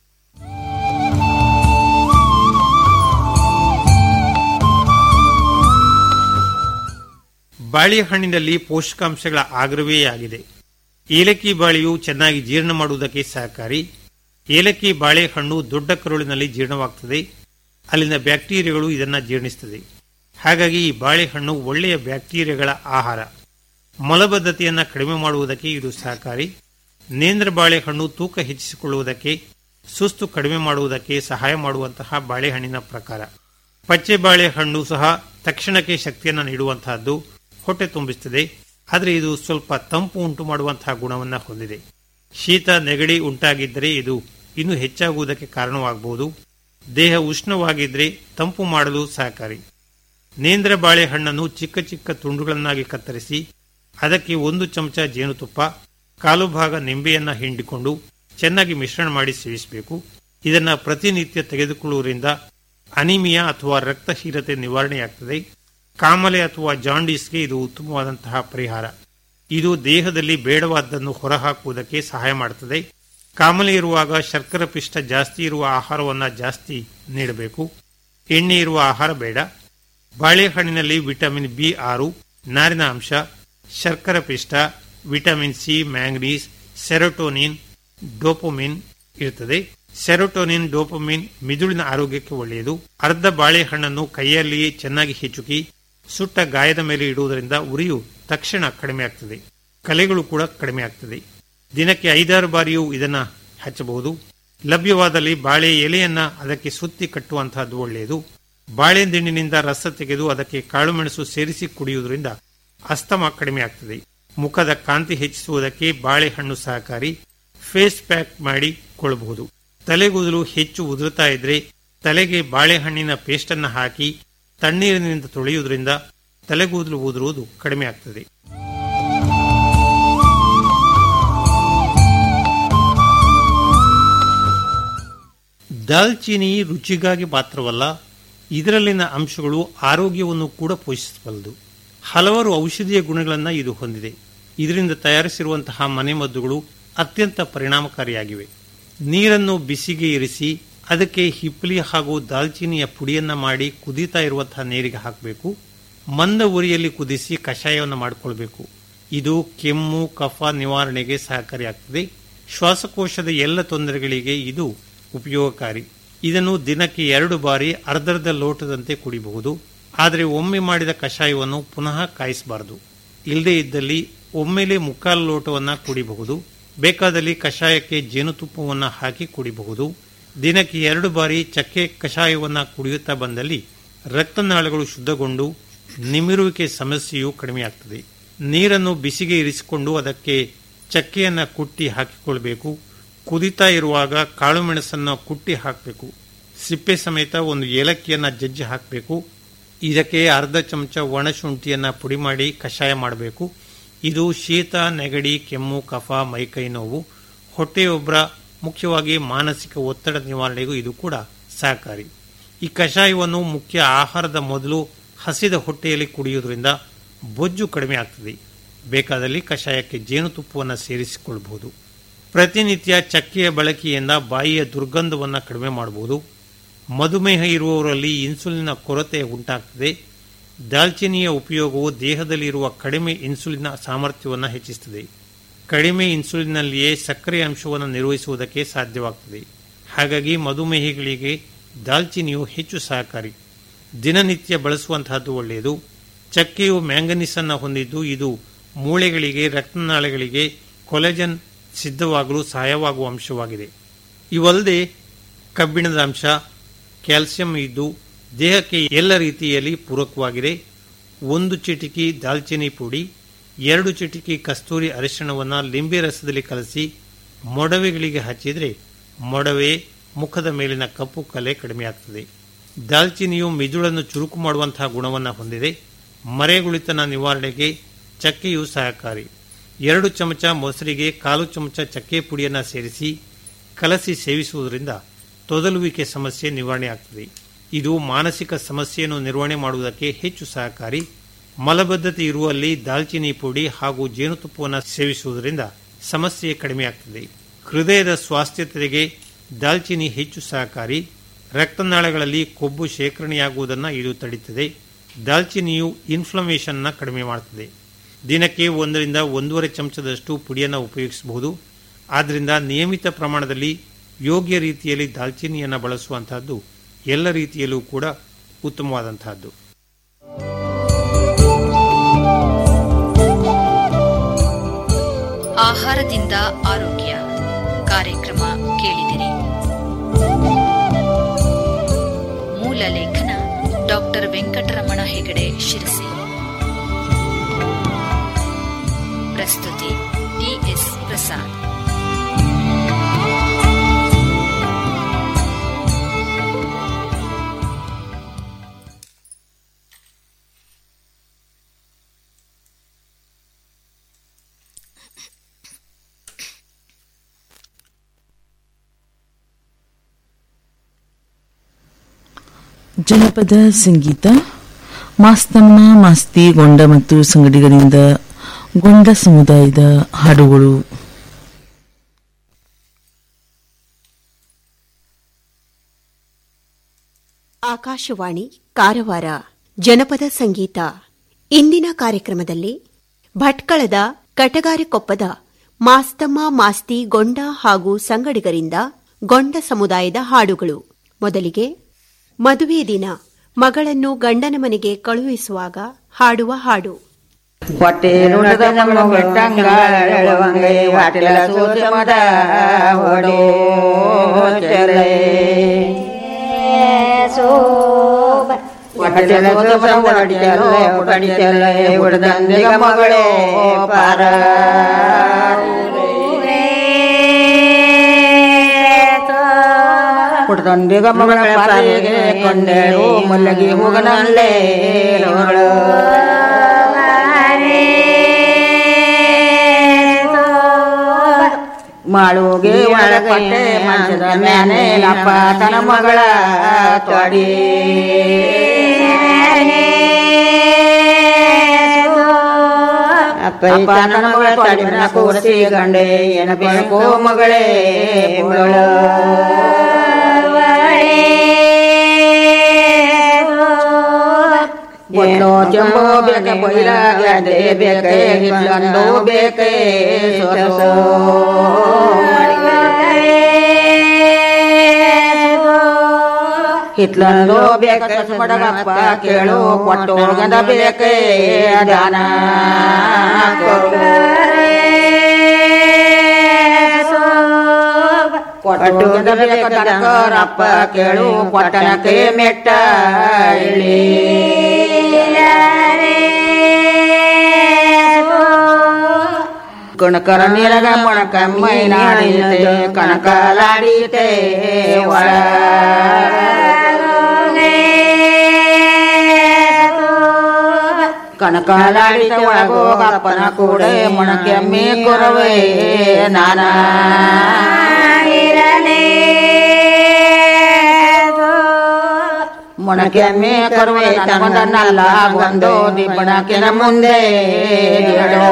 S10: ಬಾಳೆಹಣ್ಣಿನಲ್ಲಿ ಪೋಷಕಾಂಶಗಳ ಆಗ್ರವೇ ಆಗಿದೆ ಏಲಕ್ಕಿ ಬಾಳೆಯು ಚೆನ್ನಾಗಿ ಜೀರ್ಣ ಮಾಡುವುದಕ್ಕೆ ಸಹಕಾರಿ ಏಲಕ್ಕಿ ಬಾಳೆಹಣ್ಣು ದೊಡ್ಡ ಕರುಳಿನಲ್ಲಿ ಜೀರ್ಣವಾಗ್ತದೆ ಅಲ್ಲಿನ ಬ್ಯಾಕ್ಟೀರಿಯಾಗಳು ಇದನ್ನು ಜೀರ್ಣಿಸುತ್ತದೆ ಹಾಗಾಗಿ ಈ ಬಾಳೆಹಣ್ಣು ಒಳ್ಳೆಯ ಬ್ಯಾಕ್ಟೀರಿಯಾಗಳ ಆಹಾರ ಮಲಬದ್ಧತೆಯನ್ನು ಕಡಿಮೆ ಮಾಡುವುದಕ್ಕೆ ಇದು ಸಹಕಾರಿ ನೇಂದ್ರ ಬಾಳೆಹಣ್ಣು ತೂಕ ಹೆಚ್ಚಿಸಿಕೊಳ್ಳುವುದಕ್ಕೆ ಸುಸ್ತು ಕಡಿಮೆ ಮಾಡುವುದಕ್ಕೆ ಸಹಾಯ ಮಾಡುವಂತಹ ಬಾಳೆಹಣ್ಣಿನ ಪ್ರಕಾರ ಪಚ್ಚೆ ಬಾಳೆಹಣ್ಣು ಸಹ ತಕ್ಷಣಕ್ಕೆ ಶಕ್ತಿಯನ್ನು ನೀಡುವಂತಹದ್ದು ಹೊಟ್ಟೆ ತುಂಬಿಸುತ್ತದೆ ಆದರೆ ಇದು ಸ್ವಲ್ಪ ತಂಪು ಉಂಟು ಮಾಡುವಂತಹ ಗುಣವನ್ನು ಹೊಂದಿದೆ ಶೀತ ನೆಗಡಿ ಉಂಟಾಗಿದ್ದರೆ ಇದು ಇನ್ನೂ ಹೆಚ್ಚಾಗುವುದಕ್ಕೆ ಕಾರಣವಾಗಬಹುದು ದೇಹ ಉಷ್ಣವಾಗಿದ್ದರೆ ತಂಪು ಮಾಡಲು ಸಹಕಾರಿ ನೇಂದ್ರ ಬಾಳೆಹಣ್ಣನ್ನು ಚಿಕ್ಕ ಚಿಕ್ಕ ತುಂಡುಗಳನ್ನಾಗಿ ಕತ್ತರಿಸಿ ಅದಕ್ಕೆ ಒಂದು ಚಮಚ ಜೇನುತುಪ್ಪ ಕಾಲು ಭಾಗ ನಿಂಬೆಯನ್ನ ಹಿಂಡಿಕೊಂಡು ಚೆನ್ನಾಗಿ ಮಿಶ್ರಣ ಮಾಡಿ ಸೇವಿಸಬೇಕು ಇದನ್ನ ಪ್ರತಿನಿತ್ಯ ತೆಗೆದುಕೊಳ್ಳುವುದರಿಂದ ಅನಿಮಿಯಾ ಅಥವಾ ರಕ್ತಹೀನತೆ ನಿವಾರಣೆಯಾಗ್ತದೆ ಕಾಮಲೆ ಅಥವಾ ಜಾಂಡೀಸ್ಗೆ ಇದು ಉತ್ತಮವಾದಂತಹ ಪರಿಹಾರ ಇದು ದೇಹದಲ್ಲಿ ಬೇಡವಾದ್ದನ್ನು ಹೊರಹಾಕುವುದಕ್ಕೆ ಸಹಾಯ ಮಾಡುತ್ತದೆ ಕಾಮಲೆ ಇರುವಾಗ ಶರ್ಕರ ಪಿಷ್ಟ ಜಾಸ್ತಿ ಇರುವ ಆಹಾರವನ್ನ ಜಾಸ್ತಿ ನೀಡಬೇಕು ಎಣ್ಣೆ ಇರುವ ಆಹಾರ ಬೇಡ ಬಾಳೆಹಣ್ಣಿನಲ್ಲಿ ವಿಟಮಿನ್ ಬಿ ಆರು ನಾರಿನ ಅಂಶ ಶರ್ಕರ ಪಿಷ್ಟ vitamin C manganese serotonin dopamine ಇರುತ್ತದೆ ಸೆರೋಟೋನಿನ್ ಡೋಪಮಿನ್ ಮಿದುಳಿನ ಆರೋಗ್ಯಕ್ಕೆ ಒಳ್ಳೆಯದು ಅರ್ಧ ಬಾಳೆಹಣ್ಣನ್ನು ಕೈಯಲ್ಲಿಯೇ ಚೆನ್ನಾಗಿ ಹೆಚ್ಚುಕಿ ಸುಟ್ಟ ಗಾಯದ ಮೇಲೆ ಇಡುವುದರಿಂದ ಉರಿಯು ತಕ್ಷಣ ಕಡಿಮೆ ಆಗ್ತದೆ ಕಲೆಗಳು ಕೂಡ ಕಡಿಮೆ ಆಗ್ತದೆ ದಿನಕ್ಕೆ ಐದಾರು ಬಾರಿಯೂ ಇದನ್ನ ಹಚ್ಚಬಹುದು ಲಭ್ಯವಾದಲ್ಲಿ ಬಾಳೆ ಎಲೆಯನ್ನ ಅದಕ್ಕೆ ಸುತ್ತಿ ಕಟ್ಟುವಂತಹದ್ದು ಒಳ್ಳೆಯದು ಬಾಳೆದಿಂಡಿನಿಂದ ರಸ ತೆಗೆದು ಅದಕ್ಕೆ ಕಾಳುಮೆಣಸು ಸೇರಿಸಿ ಕುಡಿಯುವುದರಿಂದ ಅಸ್ತಮ ಕಡಿಮೆ ಆಗ್ತದೆ ಮುಖದ ಕಾಂತಿ ಹೆಚ್ಚಿಸುವುದಕ್ಕೆ ಬಾಳೆಹಣ್ಣು ಸಹಕಾರಿ ಫೇಸ್ ಪ್ಯಾಕ್ ಮಾಡಿ ಕೊಳ್ಳಬಹುದು ತಲೆಗೂದಲು ಹೆಚ್ಚು ಉದುರುತ್ತಾ ಇದ್ರೆ ತಲೆಗೆ ಬಾಳೆಹಣ್ಣಿನ ಪೇಸ್ಟನ್ನು ಹಾಕಿ ತಣ್ಣೀರಿನಿಂದ ತೊಳೆಯುವುದರಿಂದ ತಲೆಗೂದಲು ಉದುರುವುದು ಕಡಿಮೆ ಆಗ್ತದೆ ದಾಲ್ಚಿನಿ ರುಚಿಗಾಗಿ ಮಾತ್ರವಲ್ಲ ಇದರಲ್ಲಿನ ಅಂಶಗಳು ಆರೋಗ್ಯವನ್ನು ಕೂಡ ಪೋಷಿಸಬಲ್ಲದು ಹಲವಾರು ಔಷಧೀಯ ಗುಣಗಳನ್ನು ಇದು ಹೊಂದಿದೆ ಇದರಿಂದ ತಯಾರಿಸಿರುವಂತಹ ಮನೆಮದ್ದುಗಳು ಅತ್ಯಂತ ಪರಿಣಾಮಕಾರಿಯಾಗಿವೆ ನೀರನ್ನು ಬಿಸಿಗೆ ಇರಿಸಿ ಅದಕ್ಕೆ ಹಿಪ್ಪಲಿ ಹಾಗೂ ದಾಲ್ಚಿನಿಯ ಪುಡಿಯನ್ನ ಮಾಡಿ ಕುದೀತಾ ಇರುವಂತಹ ನೀರಿಗೆ ಹಾಕಬೇಕು ಮಂದ ಉರಿಯಲ್ಲಿ ಕುದಿಸಿ ಕಷಾಯವನ್ನು ಮಾಡಿಕೊಳ್ಬೇಕು ಇದು ಕೆಮ್ಮು ಕಫ ನಿವಾರಣೆಗೆ ಸಹಕಾರಿಯಾಗ್ತದೆ ಶ್ವಾಸಕೋಶದ ಎಲ್ಲ ತೊಂದರೆಗಳಿಗೆ ಇದು ಉಪಯೋಗಕಾರಿ ಇದನ್ನು ದಿನಕ್ಕೆ ಎರಡು ಬಾರಿ ಅರ್ಧರ್ಧ ಲೋಟದಂತೆ ಕುಡಿಬಹುದು ಆದರೆ ಒಮ್ಮೆ ಮಾಡಿದ ಕಷಾಯವನ್ನು ಪುನಃ ಕಾಯಿಸಬಾರದು ಇಲ್ಲದೇ ಇದ್ದಲ್ಲಿ ಒಮ್ಮೆಲೆ ಮುಕ್ಕಾಲು ಲೋಟವನ್ನ ಕುಡಿಬಹುದು ಬೇಕಾದಲ್ಲಿ ಕಷಾಯಕ್ಕೆ ಜೇನುತುಪ್ಪವನ್ನು ಹಾಕಿ ಕುಡಿಬಹುದು ದಿನಕ್ಕೆ ಎರಡು ಬಾರಿ ಚಕ್ಕೆ ಕಷಾಯವನ್ನ ಕುಡಿಯುತ್ತಾ ಬಂದಲ್ಲಿ ರಕ್ತನಾಳಗಳು ಶುದ್ಧಗೊಂಡು ನಿಮಿರುವಿಕೆ ಸಮಸ್ಯೆಯು ಕಡಿಮೆಯಾಗ್ತದೆ ನೀರನ್ನು ಬಿಸಿಗೆ ಇರಿಸಿಕೊಂಡು ಅದಕ್ಕೆ ಚಕ್ಕೆಯನ್ನ ಕುಟ್ಟಿ ಹಾಕಿಕೊಳ್ಬೇಕು ಕುದಿತಾ ಇರುವಾಗ ಕಾಳು ಮೆಣಸನ್ನು ಕುಟ್ಟಿ ಹಾಕಬೇಕು ಸಿಪ್ಪೆ ಸಮೇತ ಒಂದು ಏಲಕ್ಕಿಯನ್ನ ಜಜ್ಜಿ ಹಾಕಬೇಕು ಇದಕ್ಕೆ ಅರ್ಧ ಚಮಚ ಒಣಶುಂಠಿಯನ್ನ ಪುಡಿ ಮಾಡಿ ಕಷಾಯ ಮಾಡಬೇಕು ಇದು ಶೀತ ನೆಗಡಿ ಕೆಮ್ಮು ಕಫ ಮೈಕೈ ನೋವು ಹೊಟ್ಟೆಯೊಬ್ಬರ ಮುಖ್ಯವಾಗಿ ಮಾನಸಿಕ ಒತ್ತಡ ನಿವಾರಣೆಗೂ ಇದು ಕೂಡ ಸಹಕಾರಿ ಈ ಕಷಾಯವನ್ನು ಮುಖ್ಯ ಆಹಾರದ ಮೊದಲು ಹಸಿದ ಹೊಟ್ಟೆಯಲ್ಲಿ ಕುಡಿಯುವುದರಿಂದ ಬೊಜ್ಜು ಕಡಿಮೆ ಆಗ್ತದೆ ಬೇಕಾದಲ್ಲಿ ಕಷಾಯಕ್ಕೆ ಜೇನುತುಪ್ಪವನ್ನು ಸೇರಿಸಿಕೊಳ್ಳಬಹುದು ಪ್ರತಿನಿತ್ಯ ಚಕ್ಕೆಯ ಬಳಕೆಯಿಂದ ಬಾಯಿಯ ದುರ್ಗಂಧವನ್ನು ಕಡಿಮೆ ಮಾಡಬಹುದು ಮಧುಮೇಹ ಇರುವವರಲ್ಲಿ ಇನ್ಸುಲಿನ್ ಕೊರತೆ ಉಂಟಾಗ್ತದೆ ದಾಲ್ಚಿನಿಯ ಉಪಯೋಗವು ದೇಹದಲ್ಲಿರುವ ಕಡಿಮೆ ಇನ್ಸುಲಿನ್ ಸಾಮರ್ಥ್ಯವನ್ನು ಹೆಚ್ಚಿಸುತ್ತದೆ ಕಡಿಮೆ ಇನ್ಸುಲಿನ್ನಲ್ಲಿಯೇ ಸಕ್ಕರೆ ಅಂಶವನ್ನು ನಿರ್ವಹಿಸುವುದಕ್ಕೆ ಸಾಧ್ಯವಾಗ್ತದೆ ಹಾಗಾಗಿ ಮಧುಮೇಹಿಗಳಿಗೆ ದಾಲ್ಚಿನಿಯು ಹೆಚ್ಚು ಸಹಕಾರಿ ದಿನನಿತ್ಯ ಬಳಸುವಂತಹದ್ದು ಒಳ್ಳೆಯದು ಚಕ್ಕೆಯು ಮ್ಯಾಂಗನೀಸ್ ಅನ್ನು ಹೊಂದಿದ್ದು ಇದು ಮೂಳೆಗಳಿಗೆ ರಕ್ತನಾಳಗಳಿಗೆ ಕೊಲೆಜನ್ ಸಿದ್ಧವಾಗಲು ಸಹಾಯವಾಗುವ ಅಂಶವಾಗಿದೆ ಇವಲ್ಲದೆ ಕಬ್ಬಿಣದ ಅಂಶ ಕ್ಯಾಲ್ಸಿಯಂ ಇದ್ದು ದೇಹಕ್ಕೆ ಎಲ್ಲ ರೀತಿಯಲ್ಲಿ ಪೂರಕವಾಗಿದೆ ಒಂದು ಚಿಟಿಕಿ ದಾಲ್ಚಿನಿ ಪುಡಿ ಎರಡು ಚಿಟಿಕಿ ಕಸ್ತೂರಿ ಅರಿಶಿಣವನ್ನು ಲಿಂಬೆ ರಸದಲ್ಲಿ ಕಲಸಿ ಮೊಡವೆಗಳಿಗೆ ಹಚ್ಚಿದರೆ ಮೊಡವೆ ಮುಖದ ಮೇಲಿನ ಕಪ್ಪು ಕಲೆ ಕಡಿಮೆಯಾಗ್ತದೆ ದಾಲ್ಚಿನಿಯು ಮಿದುಳನ್ನು ಚುರುಕು ಮಾಡುವಂತಹ ಗುಣವನ್ನು ಹೊಂದಿದೆ ಮರೆಗುಳಿತನ ನಿವಾರಣೆಗೆ ಚಕ್ಕೆಯು ಸಹಕಾರಿ ಎರಡು ಚಮಚ ಮೊಸರಿಗೆ ಕಾಲು ಚಮಚ ಚಕ್ಕೆ ಪುಡಿಯನ್ನು ಸೇರಿಸಿ ಕಲಸಿ ಸೇವಿಸುವುದರಿಂದ ತೊದಲುವಿಕೆ ಸಮಸ್ಯೆ ನಿವಾರಣೆ ಆಗ್ತದೆ ಇದು ಮಾನಸಿಕ ಸಮಸ್ಯೆಯನ್ನು ನಿರ್ವಹಣೆ ಮಾಡುವುದಕ್ಕೆ ಹೆಚ್ಚು ಸಹಕಾರಿ ಮಲಬದ್ಧತೆ ಇರುವಲ್ಲಿ ದಾಲ್ಚಿನಿ ಪುಡಿ ಹಾಗೂ ಜೇನುತುಪ್ಪವನ್ನು ಸೇವಿಸುವುದರಿಂದ ಸಮಸ್ಯೆ ಕಡಿಮೆಯಾಗ್ತದೆ ಹೃದಯದ ಸ್ವಾಸ್ಥ್ಯತೆಗೆ ದಾಲ್ಚಿನಿ ಹೆಚ್ಚು ಸಹಕಾರಿ ರಕ್ತನಾಳಗಳಲ್ಲಿ ಕೊಬ್ಬು ಶೇಖರಣೆಯಾಗುವುದನ್ನು ಇದು ತಡೆಯುತ್ತದೆ ದಾಲ್ಚಿನಿಯು ಇನ್ಫ್ಲಮೇಷನ್ನ ಕಡಿಮೆ ಮಾಡುತ್ತದೆ ದಿನಕ್ಕೆ ಒಂದರಿಂದ ಒಂದೂವರೆ ಚಮಚದಷ್ಟು ಪುಡಿಯನ್ನು ಉಪಯೋಗಿಸಬಹುದು ಆದ್ದರಿಂದ ನಿಯಮಿತ ಪ್ರಮಾಣದಲ್ಲಿ ಯೋಗ್ಯ ರೀತಿಯಲ್ಲಿ ದಾಲ್ಚಿನಿಯನ್ನು ಬಳಸುವಂತಹದ್ದು ಎಲ್ಲ ರೀತಿಯಲ್ಲೂ ಕೂಡ ಉತ್ತಮವಾದಂತಹದ್ದು
S3: ಆಹಾರದಿಂದ ಆರೋಗ್ಯ ಕಾರ್ಯಕ್ರಮ ಕೇಳಿದಿರಿ ಮೂಲ ಲೇಖನ ಡಾಕ್ಟರ್ ವೆಂಕಟರಮಣ ಹೆಗಡೆ ಶಿರಸಿ ಪ್ರಸ್ತುತಿ ಟಿಎಸ್ ಪ್ರಸಾದ್
S9: ಜನಪದ ಸಂಗೀತ ಮಾಸ್ತಮ್ಮ ಮಾಸ್ತಿ ಗೊಂಡ ಮತ್ತು ಸಂಗಡಿಗರಿಂದ ಗೊಂಡ ಸಮುದಾಯದ ಹಾಡುಗಳು
S12: ಆಕಾಶವಾಣಿ ಕಾರವಾರ ಜನಪದ ಸಂಗೀತ ಇಂದಿನ ಕಾರ್ಯಕ್ರಮದಲ್ಲಿ ಭಟ್ಕಳದ ಕಟಗಾರಿಕೊಪ್ಪದ ಮಾಸ್ತಮ್ಮ ಮಾಸ್ತಿ ಗೊಂಡ ಹಾಗೂ ಸಂಗಡಿಗರಿಂದ ಗೊಂಡ ಸಮುದಾಯದ ಹಾಡುಗಳು ಮೊದಲಿಗೆ ಮದುವೆ ದಿನ ಮಗಳನ್ನು ಗಂಡನ ಮನೆಗೆ ಕಳುಹಿಸುವಾಗ ಹಾಡುವ ಹಾಡು
S13: ಹೊಟ್ಟೆಲುಣದ ನಮ್ಮ ಬೆಟ್ಟಂಗಳವಂಗೈ ವಾಟಿಲ ಸೂಚ ಮದ ಹೊಡೋ ಚಲೆ ಹೊಟ್ಟೆಲ ಸೂಚ ಹೊಡಿಚಲ್ಲ ಹೊಡಿಚಲ್ಲ ಹೊಡೆದಂದಿಗ ಮಗಳೇ ಪಾರ ಹುಡ್ದಂದಿಗ ಮಗಳ ಪಾರಿಗೆ ಕೊಂಡೇಳು ಮಲ್ಲಗಿ ಹೋಗನಲ್ಲೇ ನೋಡು ಮಾಳುಗೆ ಒಳಗಟ್ಟೆ ಮಂಚದ ಮ್ಯಾನೆ ಲಪ್ಪ ತನ ಮಗಳ ತೊಡಿ ಅಪ್ಪ ನನ್ನ ಮಗಳ ತಡಿನ ಕೂರಿಸಿ ಗಂಡೆ ಏನ ಬೇಕೋ ಮಗಳೇ ಮಗಳು ಒಂದು ಚೆಂಬು ಬೇಕೆ ಬೈಲ ಗದೆ ಬೇಕೆ ಹಿಟ್ಲಂದು ಬೇಕೆ ಸೊಸೋ ಹಿತ್ಲಂದು ಬೇಕ ಬಡಗಪ್ಪ ಕೇಳು ಕೊಟ್ಟು ಗಂಧ ಬೇಕೇ ದಾನ ಕೊಟ್ಟು ಗಂಧ ಬೇಕ ದನಕರಪ್ಪ ಕೇಳು ಕೊಟ್ಟನಕ್ಕೆ ಮೆಟ್ಟ ಇಳಿ ಕಣಕರ ನೀರಗ ಮೊಣಕ ಮೈ ನಾಡಿತೆ ಕಣಕಲಾಡಿತೆ ಒಳ ಕಣಕಲಾಡಿತೆ ಒಳಗೋಗಪ್ಪನ ಕೂಡೆ ಮೊಣಕೆಮ್ಮೆ ಕೊರವೆ ನಾನ ಮೊಣಕೆಮ್ಮೆ ಕೊರವೆ ತನಗೊಂದನ್ನಲ್ಲ ಒಂದು ದಿಬ್ಬಣಕಿನ ಮುಂದೆ ಹೇಳೋ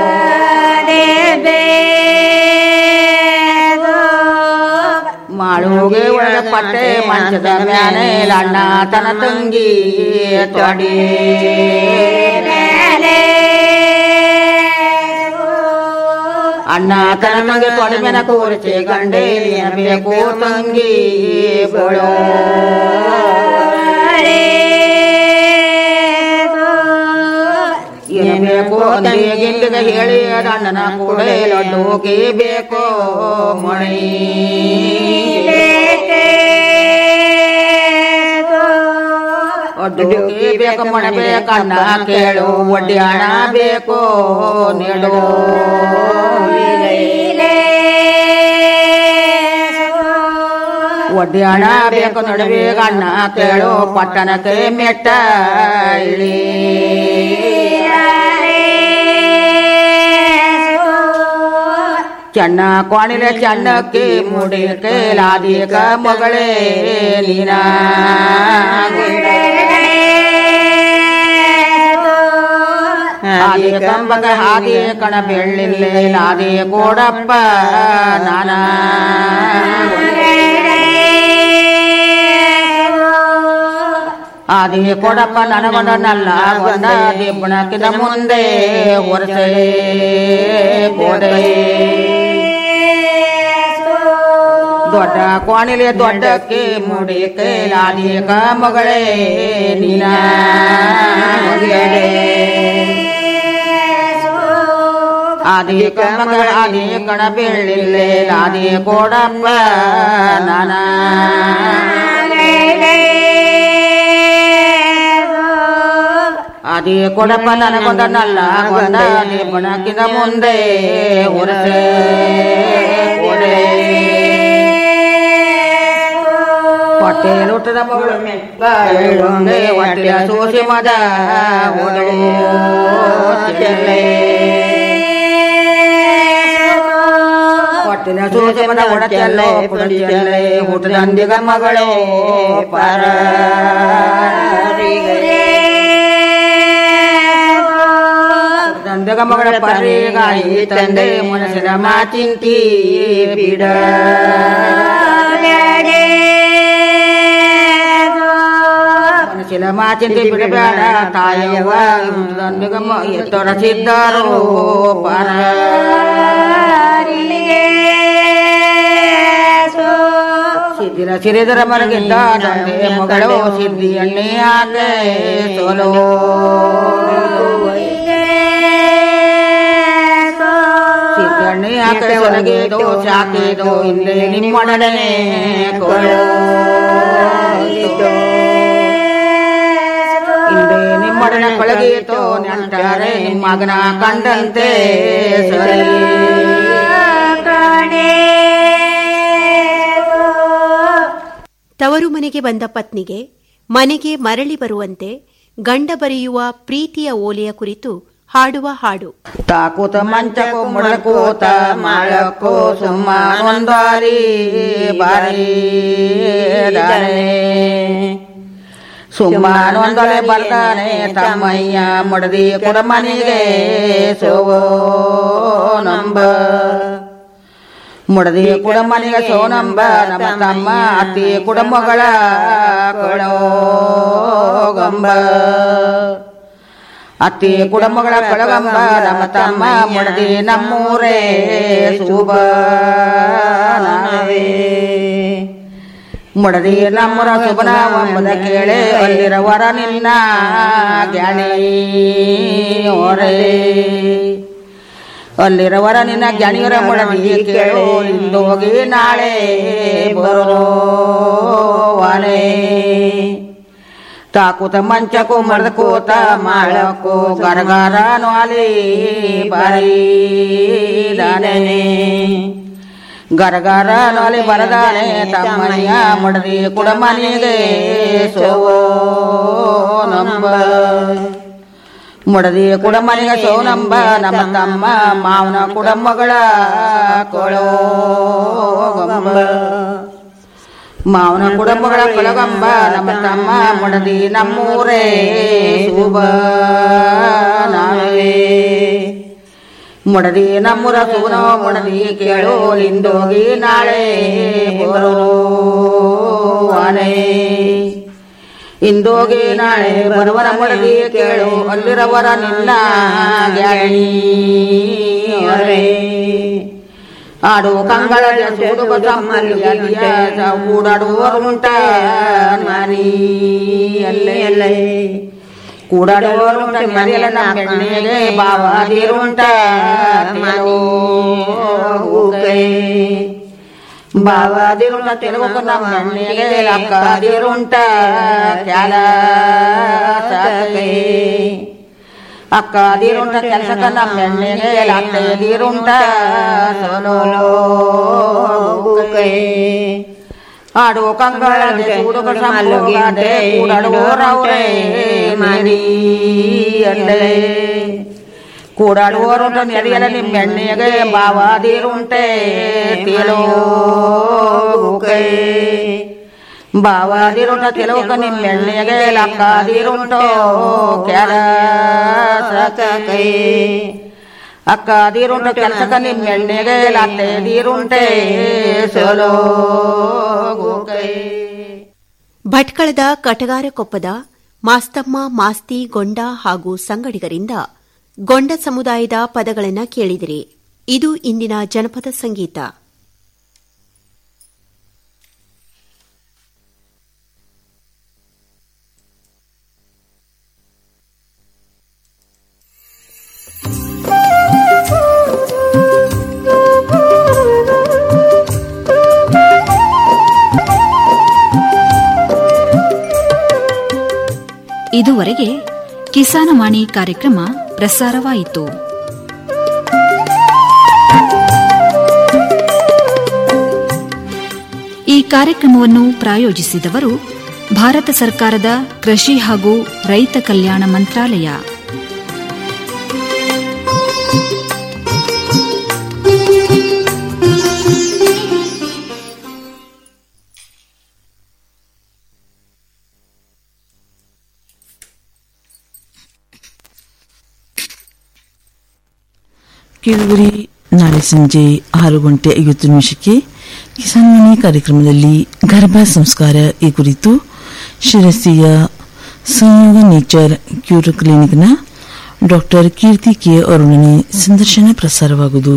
S13: ಮಾಡುಗೆ ಒಳಗ ಪಟ್ಟೆ ಮಂಚದ ಮ್ಯಾನೆ ಅಣ್ಣ ತನ ತಂಗಿ ತೊಡಿ ಅಣ್ಣ ತನ ತಂಗಿ ತೊಡೆ ಮೇನ ಕೂರಿಸಿ ಗಂಡೆ ಬೇಕು ತಂಗಿ ಬಳೋ ಬೇಕು ಗಿಲ್ಲಿಗೆ ಹೇಳಿ ಅಣ್ಣನ ಕೂಡ ಲಡ್ಡುಗೆ ಬೇಕೋ ಮಣಿ ಒಡ್ಡುಗೆ ಬೇಕು ಮಣ ಬೇಕಣ್ಣ ಕೇಳು ಒಡ್ಡಿ ಹಣ ಬೇಕೋ ನೀಡು ಒಡ್ಡಿ ಹಣ ಬೇಕು ನಡುವೆ ಅಣ್ಣ ಕೇಳು ಪಟ್ಟಣಕ್ಕೆ ಮೆಟ್ಟ ಇಳಿ ಚನ್ನ ಕೋಣಿಲೆ ಚನ್ನಕ್ಕೆ ಮುಡಿಕೆ ಲಾದಿಕ ಮಗಳೇ ನೀನ ಆದಿ ಕಂಬಗ ಹಾದಿ ಕಣ ಬೆಳ್ಳಿಲ್ಲೆ ಲಾದಿ ಕೋಡಪ್ಪ ನಾನ ಆದಿ ಕೊಡಪ್ಪ ನನಗೊಂಡನಲ್ಲ ಒಂದ ದಿಬ್ಬಣಕ್ಕಿದ ಮುಂದೆ ಹೊರಸೆ ಕೋಡೆ ದೊಡ್ಡ ಕೋಣಿಲೆ ದೊಡ್ಡಕ್ಕೆ ಮುಡಿಕೆ ಲಾದಿಕ ಮಗಳೇ ನೀನ ಆದಿ ಮಗ ಆದಿ ಕಣ ಬೆಳ್ಳಿಲ್ಲೆ ಲಾದಿ ಕೋಡಪ್ಪ ನಾನ ಆದಿ ಕೊಡಪ್ಪ ನನಗೊಂದನಲ್ಲ ಒಂದ ದಿಬ್ಬಣಕ್ಕಿದ ಮುಂದೆ ಹೊರಸೆ ಕೋಡೆ ಹೊಟ್ಟೆ ಲುಟ್ಟದ ಮಗಳು ಮೆಟ್ಟ ಏಳುಂಗೆ ಹೊಟ್ಟೆಯ ಸೋಸಿ ಮದ ಒಳು ಚೆಲ್ಲೆ ಹೊಟ್ಟಿನ ಸೋಸಿ ಮದ ಒಡ ಚೆಲ್ಲೆ ಪುಡಿ ಚೆಲ್ಲೆ ಹುಟ್ಟದ ಅಂದಿಗ ಮಗಳೇ ಪರ ತಂದಗ ಮಗಳ ಪರಿಗಾಯಿ ತಂದೆ ಮನಸ್ಸಿನ ಮಾತಿಂತಿ ಬಿಡ ಮನಸ್ಸಿನ ಮಾತಿಂತಿ ಬಿಡಬೇಡ ತಾಯವ್ವ ತಂದಗ ತೊಡಸಿದ್ದಾರೋ ಪರ ಸಿದ್ಧಿನ ಸಿರಿದರ ಮರಗಿದ್ದ ತಂದೆ ಮಗಳು ಸಿದ್ಧಿ ಎಣ್ಣೆ ಆಗೆ ಸೋಲೋ ಸಿದ್ದಣ್ಣೆ ಆಕಡೆ ಹೊರಗೆದೋ ಸಾಕೆದೋ ಇಲ್ಲೇ ನಿಮ್ಮೊಡನೆ ಕೊಡೋ ಹಿಂದೆ ನಿಮ್ಮೊಡನೆ ಕೊಳಗೀತೋ ನೆಂಟರೆ ನಿಮ್ಮ ಮಗನ ಕಂಡಂತೆ ಸರಿ
S12: ತವರು ಮನೆಗೆ ಬಂದ ಪತ್ನಿಗೆ ಮನೆಗೆ ಮರಳಿ ಬರುವಂತೆ ಗಂಡ ಬರೆಯುವ ಪ್ರೀತಿಯ ಓಲೆಯ ಕುರಿತು ಹಾಡುವ ಹಾಡು
S13: ತಾಕೂತ ಮಂಚಕೋ ಮುಡಕೋತ ಮಾಡಕ್ಕೋ ಸುಮ್ಮ ಒಂದಾರಿ ಬಾರಿ ಸುಮ್ಮನೊಂದಲೆ ಬರ್ತಾನೆ ತಮ್ಮಯ್ಯ ಮುಡದಿ ಕುಡ ಮನೆಗೆ ಸೋವೋ ನಂಬ ಮುಡದಿ ಕುಡ ಮನೆಗೆ ಸೋನಂಬ ನಮ್ಮ ತಮ್ಮ ಅತ್ತಿ ಕುಡ ಮಗಳ ಕೊಳೋ ಗಂಬ ಅತ್ತಿ ಕುಡಮಗಳ ಕೊಳಗಂಬ ನಮ್ಮ ತಮ್ಮ ಮುಡದಿ ನಮ್ಮೂರೇ ಶುಭ ಮುಡದಿ ನಮ್ಮರ ಸುಬನ ಒಂಬದ ಕೇಳೆ ಅಲ್ಲಿರವರ ನಿನ್ನ ಜ್ಞಾನಿ ಓರೇ ಅಲ್ಲಿರವರ ನಿನ್ನ ಜ್ಞಾನಿಯರ ಮುಡದಿ ಕೇಳು ಇಂದೋಗಿ ನಾಳೆ ಬರೋವಾನೆ ತಾಕೂತ ಮಂಚಕು ಮರ್ದಕೂತ ಮಾಳಕು ಗರಗರ ನೋಲಿ ಬಾರಿ ದಾನೆ ಗರಗರ ನೋಲಿ ಬರದಾನೆ ತಮ್ಮನಿಯ ಮುಡದಿ ಕುಡಮನಿಗೆ ಸೋವೋ ನಂಬ ಮುಡದಿ ಕುಡಮನಿಗೆ ಸೋ ನಂಬ ನಮ್ಮ ತಮ್ಮ ಮಾವನ ಕುಡಮಗಳ ಕೊಳೋ ಗಂಬ ಮಾವನ ಕುಡಂಬಗಳ ಕೊಳಗಂಬ ನಮ್ಮ ತಮ್ಮ ಮುಡದಿ ನಮ್ಮೂರೇ ಶುಭ ನಾವೇ ಮುಡದಿ ನಮ್ಮೂರ ಸುವನೋ ಮುಡದಿ ಕೇಳು ಲಿಂದೋಗಿ ನಾಳೆ ಬರುವಾನೆ ಇಂದೋಗಿ ನಾಳೆ ಬರುವನ ಮುಡದಿ ಕೇಳು ಅಲ್ಲಿರವರ ನಿನ್ನ ಜ್ಞಾನಿ ಆಡು ಕಂಗಳ ಸುಡುಗ ತಮ್ಮಲ್ಲಿಯ ಕೂಡಾಡುವರುಂಟ ಮಾರಿ ಅಲ್ಲೇ ಅಲ್ಲೇ ಕೂಡಾಡುವರುಂಟ ಮರಿಯಲ ಬೆಣ್ಣೆಗೆ ಬಾವಾದಿರುಂಟ ಬಾವಾದಿರುಂಟ ತೆಲುಗು ನಮ್ಮ ಬೆಣ್ಣೆಗೆ ಅಕ್ಕದಿರುಂಟ ಕ್ಯಾಲ ಸಾಕೆ ಅಕ್ಕದಿರುಂಟ ಕೆಲಸಕ್ಕ ನಮ್ಮ ಬೆಣ್ಣೆಗೆ ಅತ್ತೆಯದಿರುಂಟ ಸೋಲೋ ಆಡು ಕಂಗಳ ಹುಡುಗ ಸಮ್ಮಲ್ಲೋಗಿಂದೆ ಕೂಡಾಡುವರವ್ರೆ ಮನಿ ಅಲ್ಲೇ ಕೂಡಾಡುವರುಂಟ ನೆರೆಯಲ ನಿಮ್ಮ ಬೆಣ್ಣೆಗೆ ಬಾವಾದಿರುಂಟೆ ತೇಲೋ ಬಾವಾದಿರುಂಟ ತೆಲುಗ ನಿಮ್ಮ ಬೆಣ್ಣೆಗೆ ಲಕ್ಕಾದಿರುಂಟೋ ಕ್ಯಾರ ಸಕೈ ಅಕ್ಕದಿರುಂಟ ಕೆಲಸಕ ನಿಮ್ಮ ಎಣ್ಣೆಗೆ ಲತ್ತೆದಿರುಂಟೆ ಸೋಲೋ
S12: ಭಟ್ಕಳದ ಕಟಗಾರಕೊಪ್ಪದ ಮಾಸ್ತಮ್ಮ ಮಾಸ್ತಿ ಗೊಂಡ ಹಾಗೂ ಸಂಗಡಿಗರಿಂದ ಗೊಂಡ ಸಮುದಾಯದ ಪದಗಳನ್ನು ಕೇಳಿದಿರಿ ಇದು ಇಂದಿನ ಜನಪದ ಸಂಗೀತ
S3: ಇದುವರೆಗೆ ಕಿಸಾನವಾಣಿ ಕಾರ್ಯಕ್ರಮ ಪ್ರಸಾರವಾಯಿತು ಈ ಕಾರ್ಯಕ್ರಮವನ್ನು ಪ್ರಾಯೋಜಿಸಿದವರು ಭಾರತ ಸರ್ಕಾರದ ಕೃಷಿ ಹಾಗೂ ರೈತ ಕಲ್ಯಾಣ ಮಂತ್ರಾಲಯ
S9: ಕೇಳುಗರಿ ನಾಳೆ ಸಂಜೆ ಆರು ಗಂಟೆ ಐವತ್ತು ನಿಮಿಷಕ್ಕೆ ಕಿಸಾನ್ವಾಣಿ ಕಾರ್ಯಕ್ರಮದಲ್ಲಿ ಗರ್ಭ ಸಂಸ್ಕಾರ ಈ ಕುರಿತು ಶಿರಸಿಯ ಸಂಯೋಗ ನೇಚರ್ ಕ್ಯೂರ್ ಕ್ಲಿನಿಕ್ನ ಡಾಕ್ಟರ್ ಕೀರ್ತಿ ಕೆ ಅವರೊಡನೆ ಸಂದರ್ಶನ ಪ್ರಸಾರವಾಗುವುದು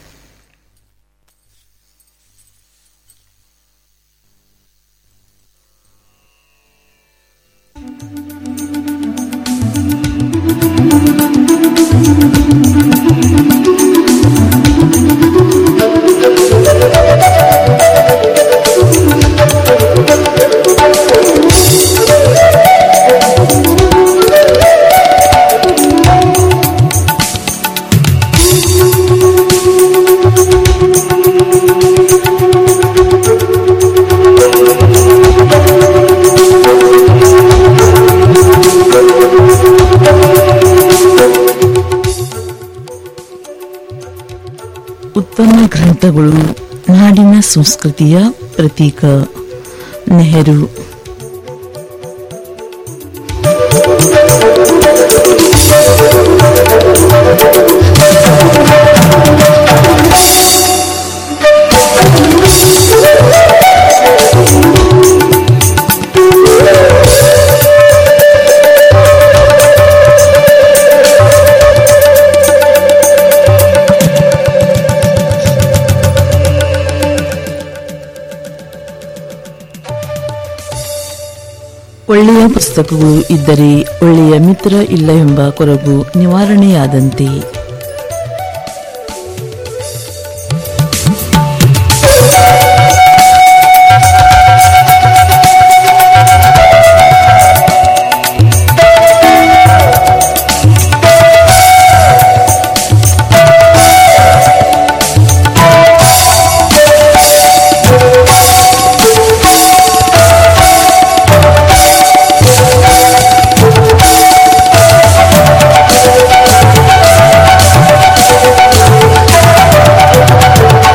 S9: ಉತ್ಪನ್ನ ಗ್ರಂಥಗಳು ನಾಡಿನ ಸಂಸ್ಕೃತಿಯ ಪ್ರತೀಕ ನೆಹರು ಒಳ್ಳೆಯ ಪುಸ್ತಕಗಳು ಇದ್ದರೆ ಒಳ್ಳೆಯ ಮಿತ್ರ ಇಲ್ಲ ಎಂಬ ಕೊರಗು ನಿವಾರಣೆಯಾದಂತೆ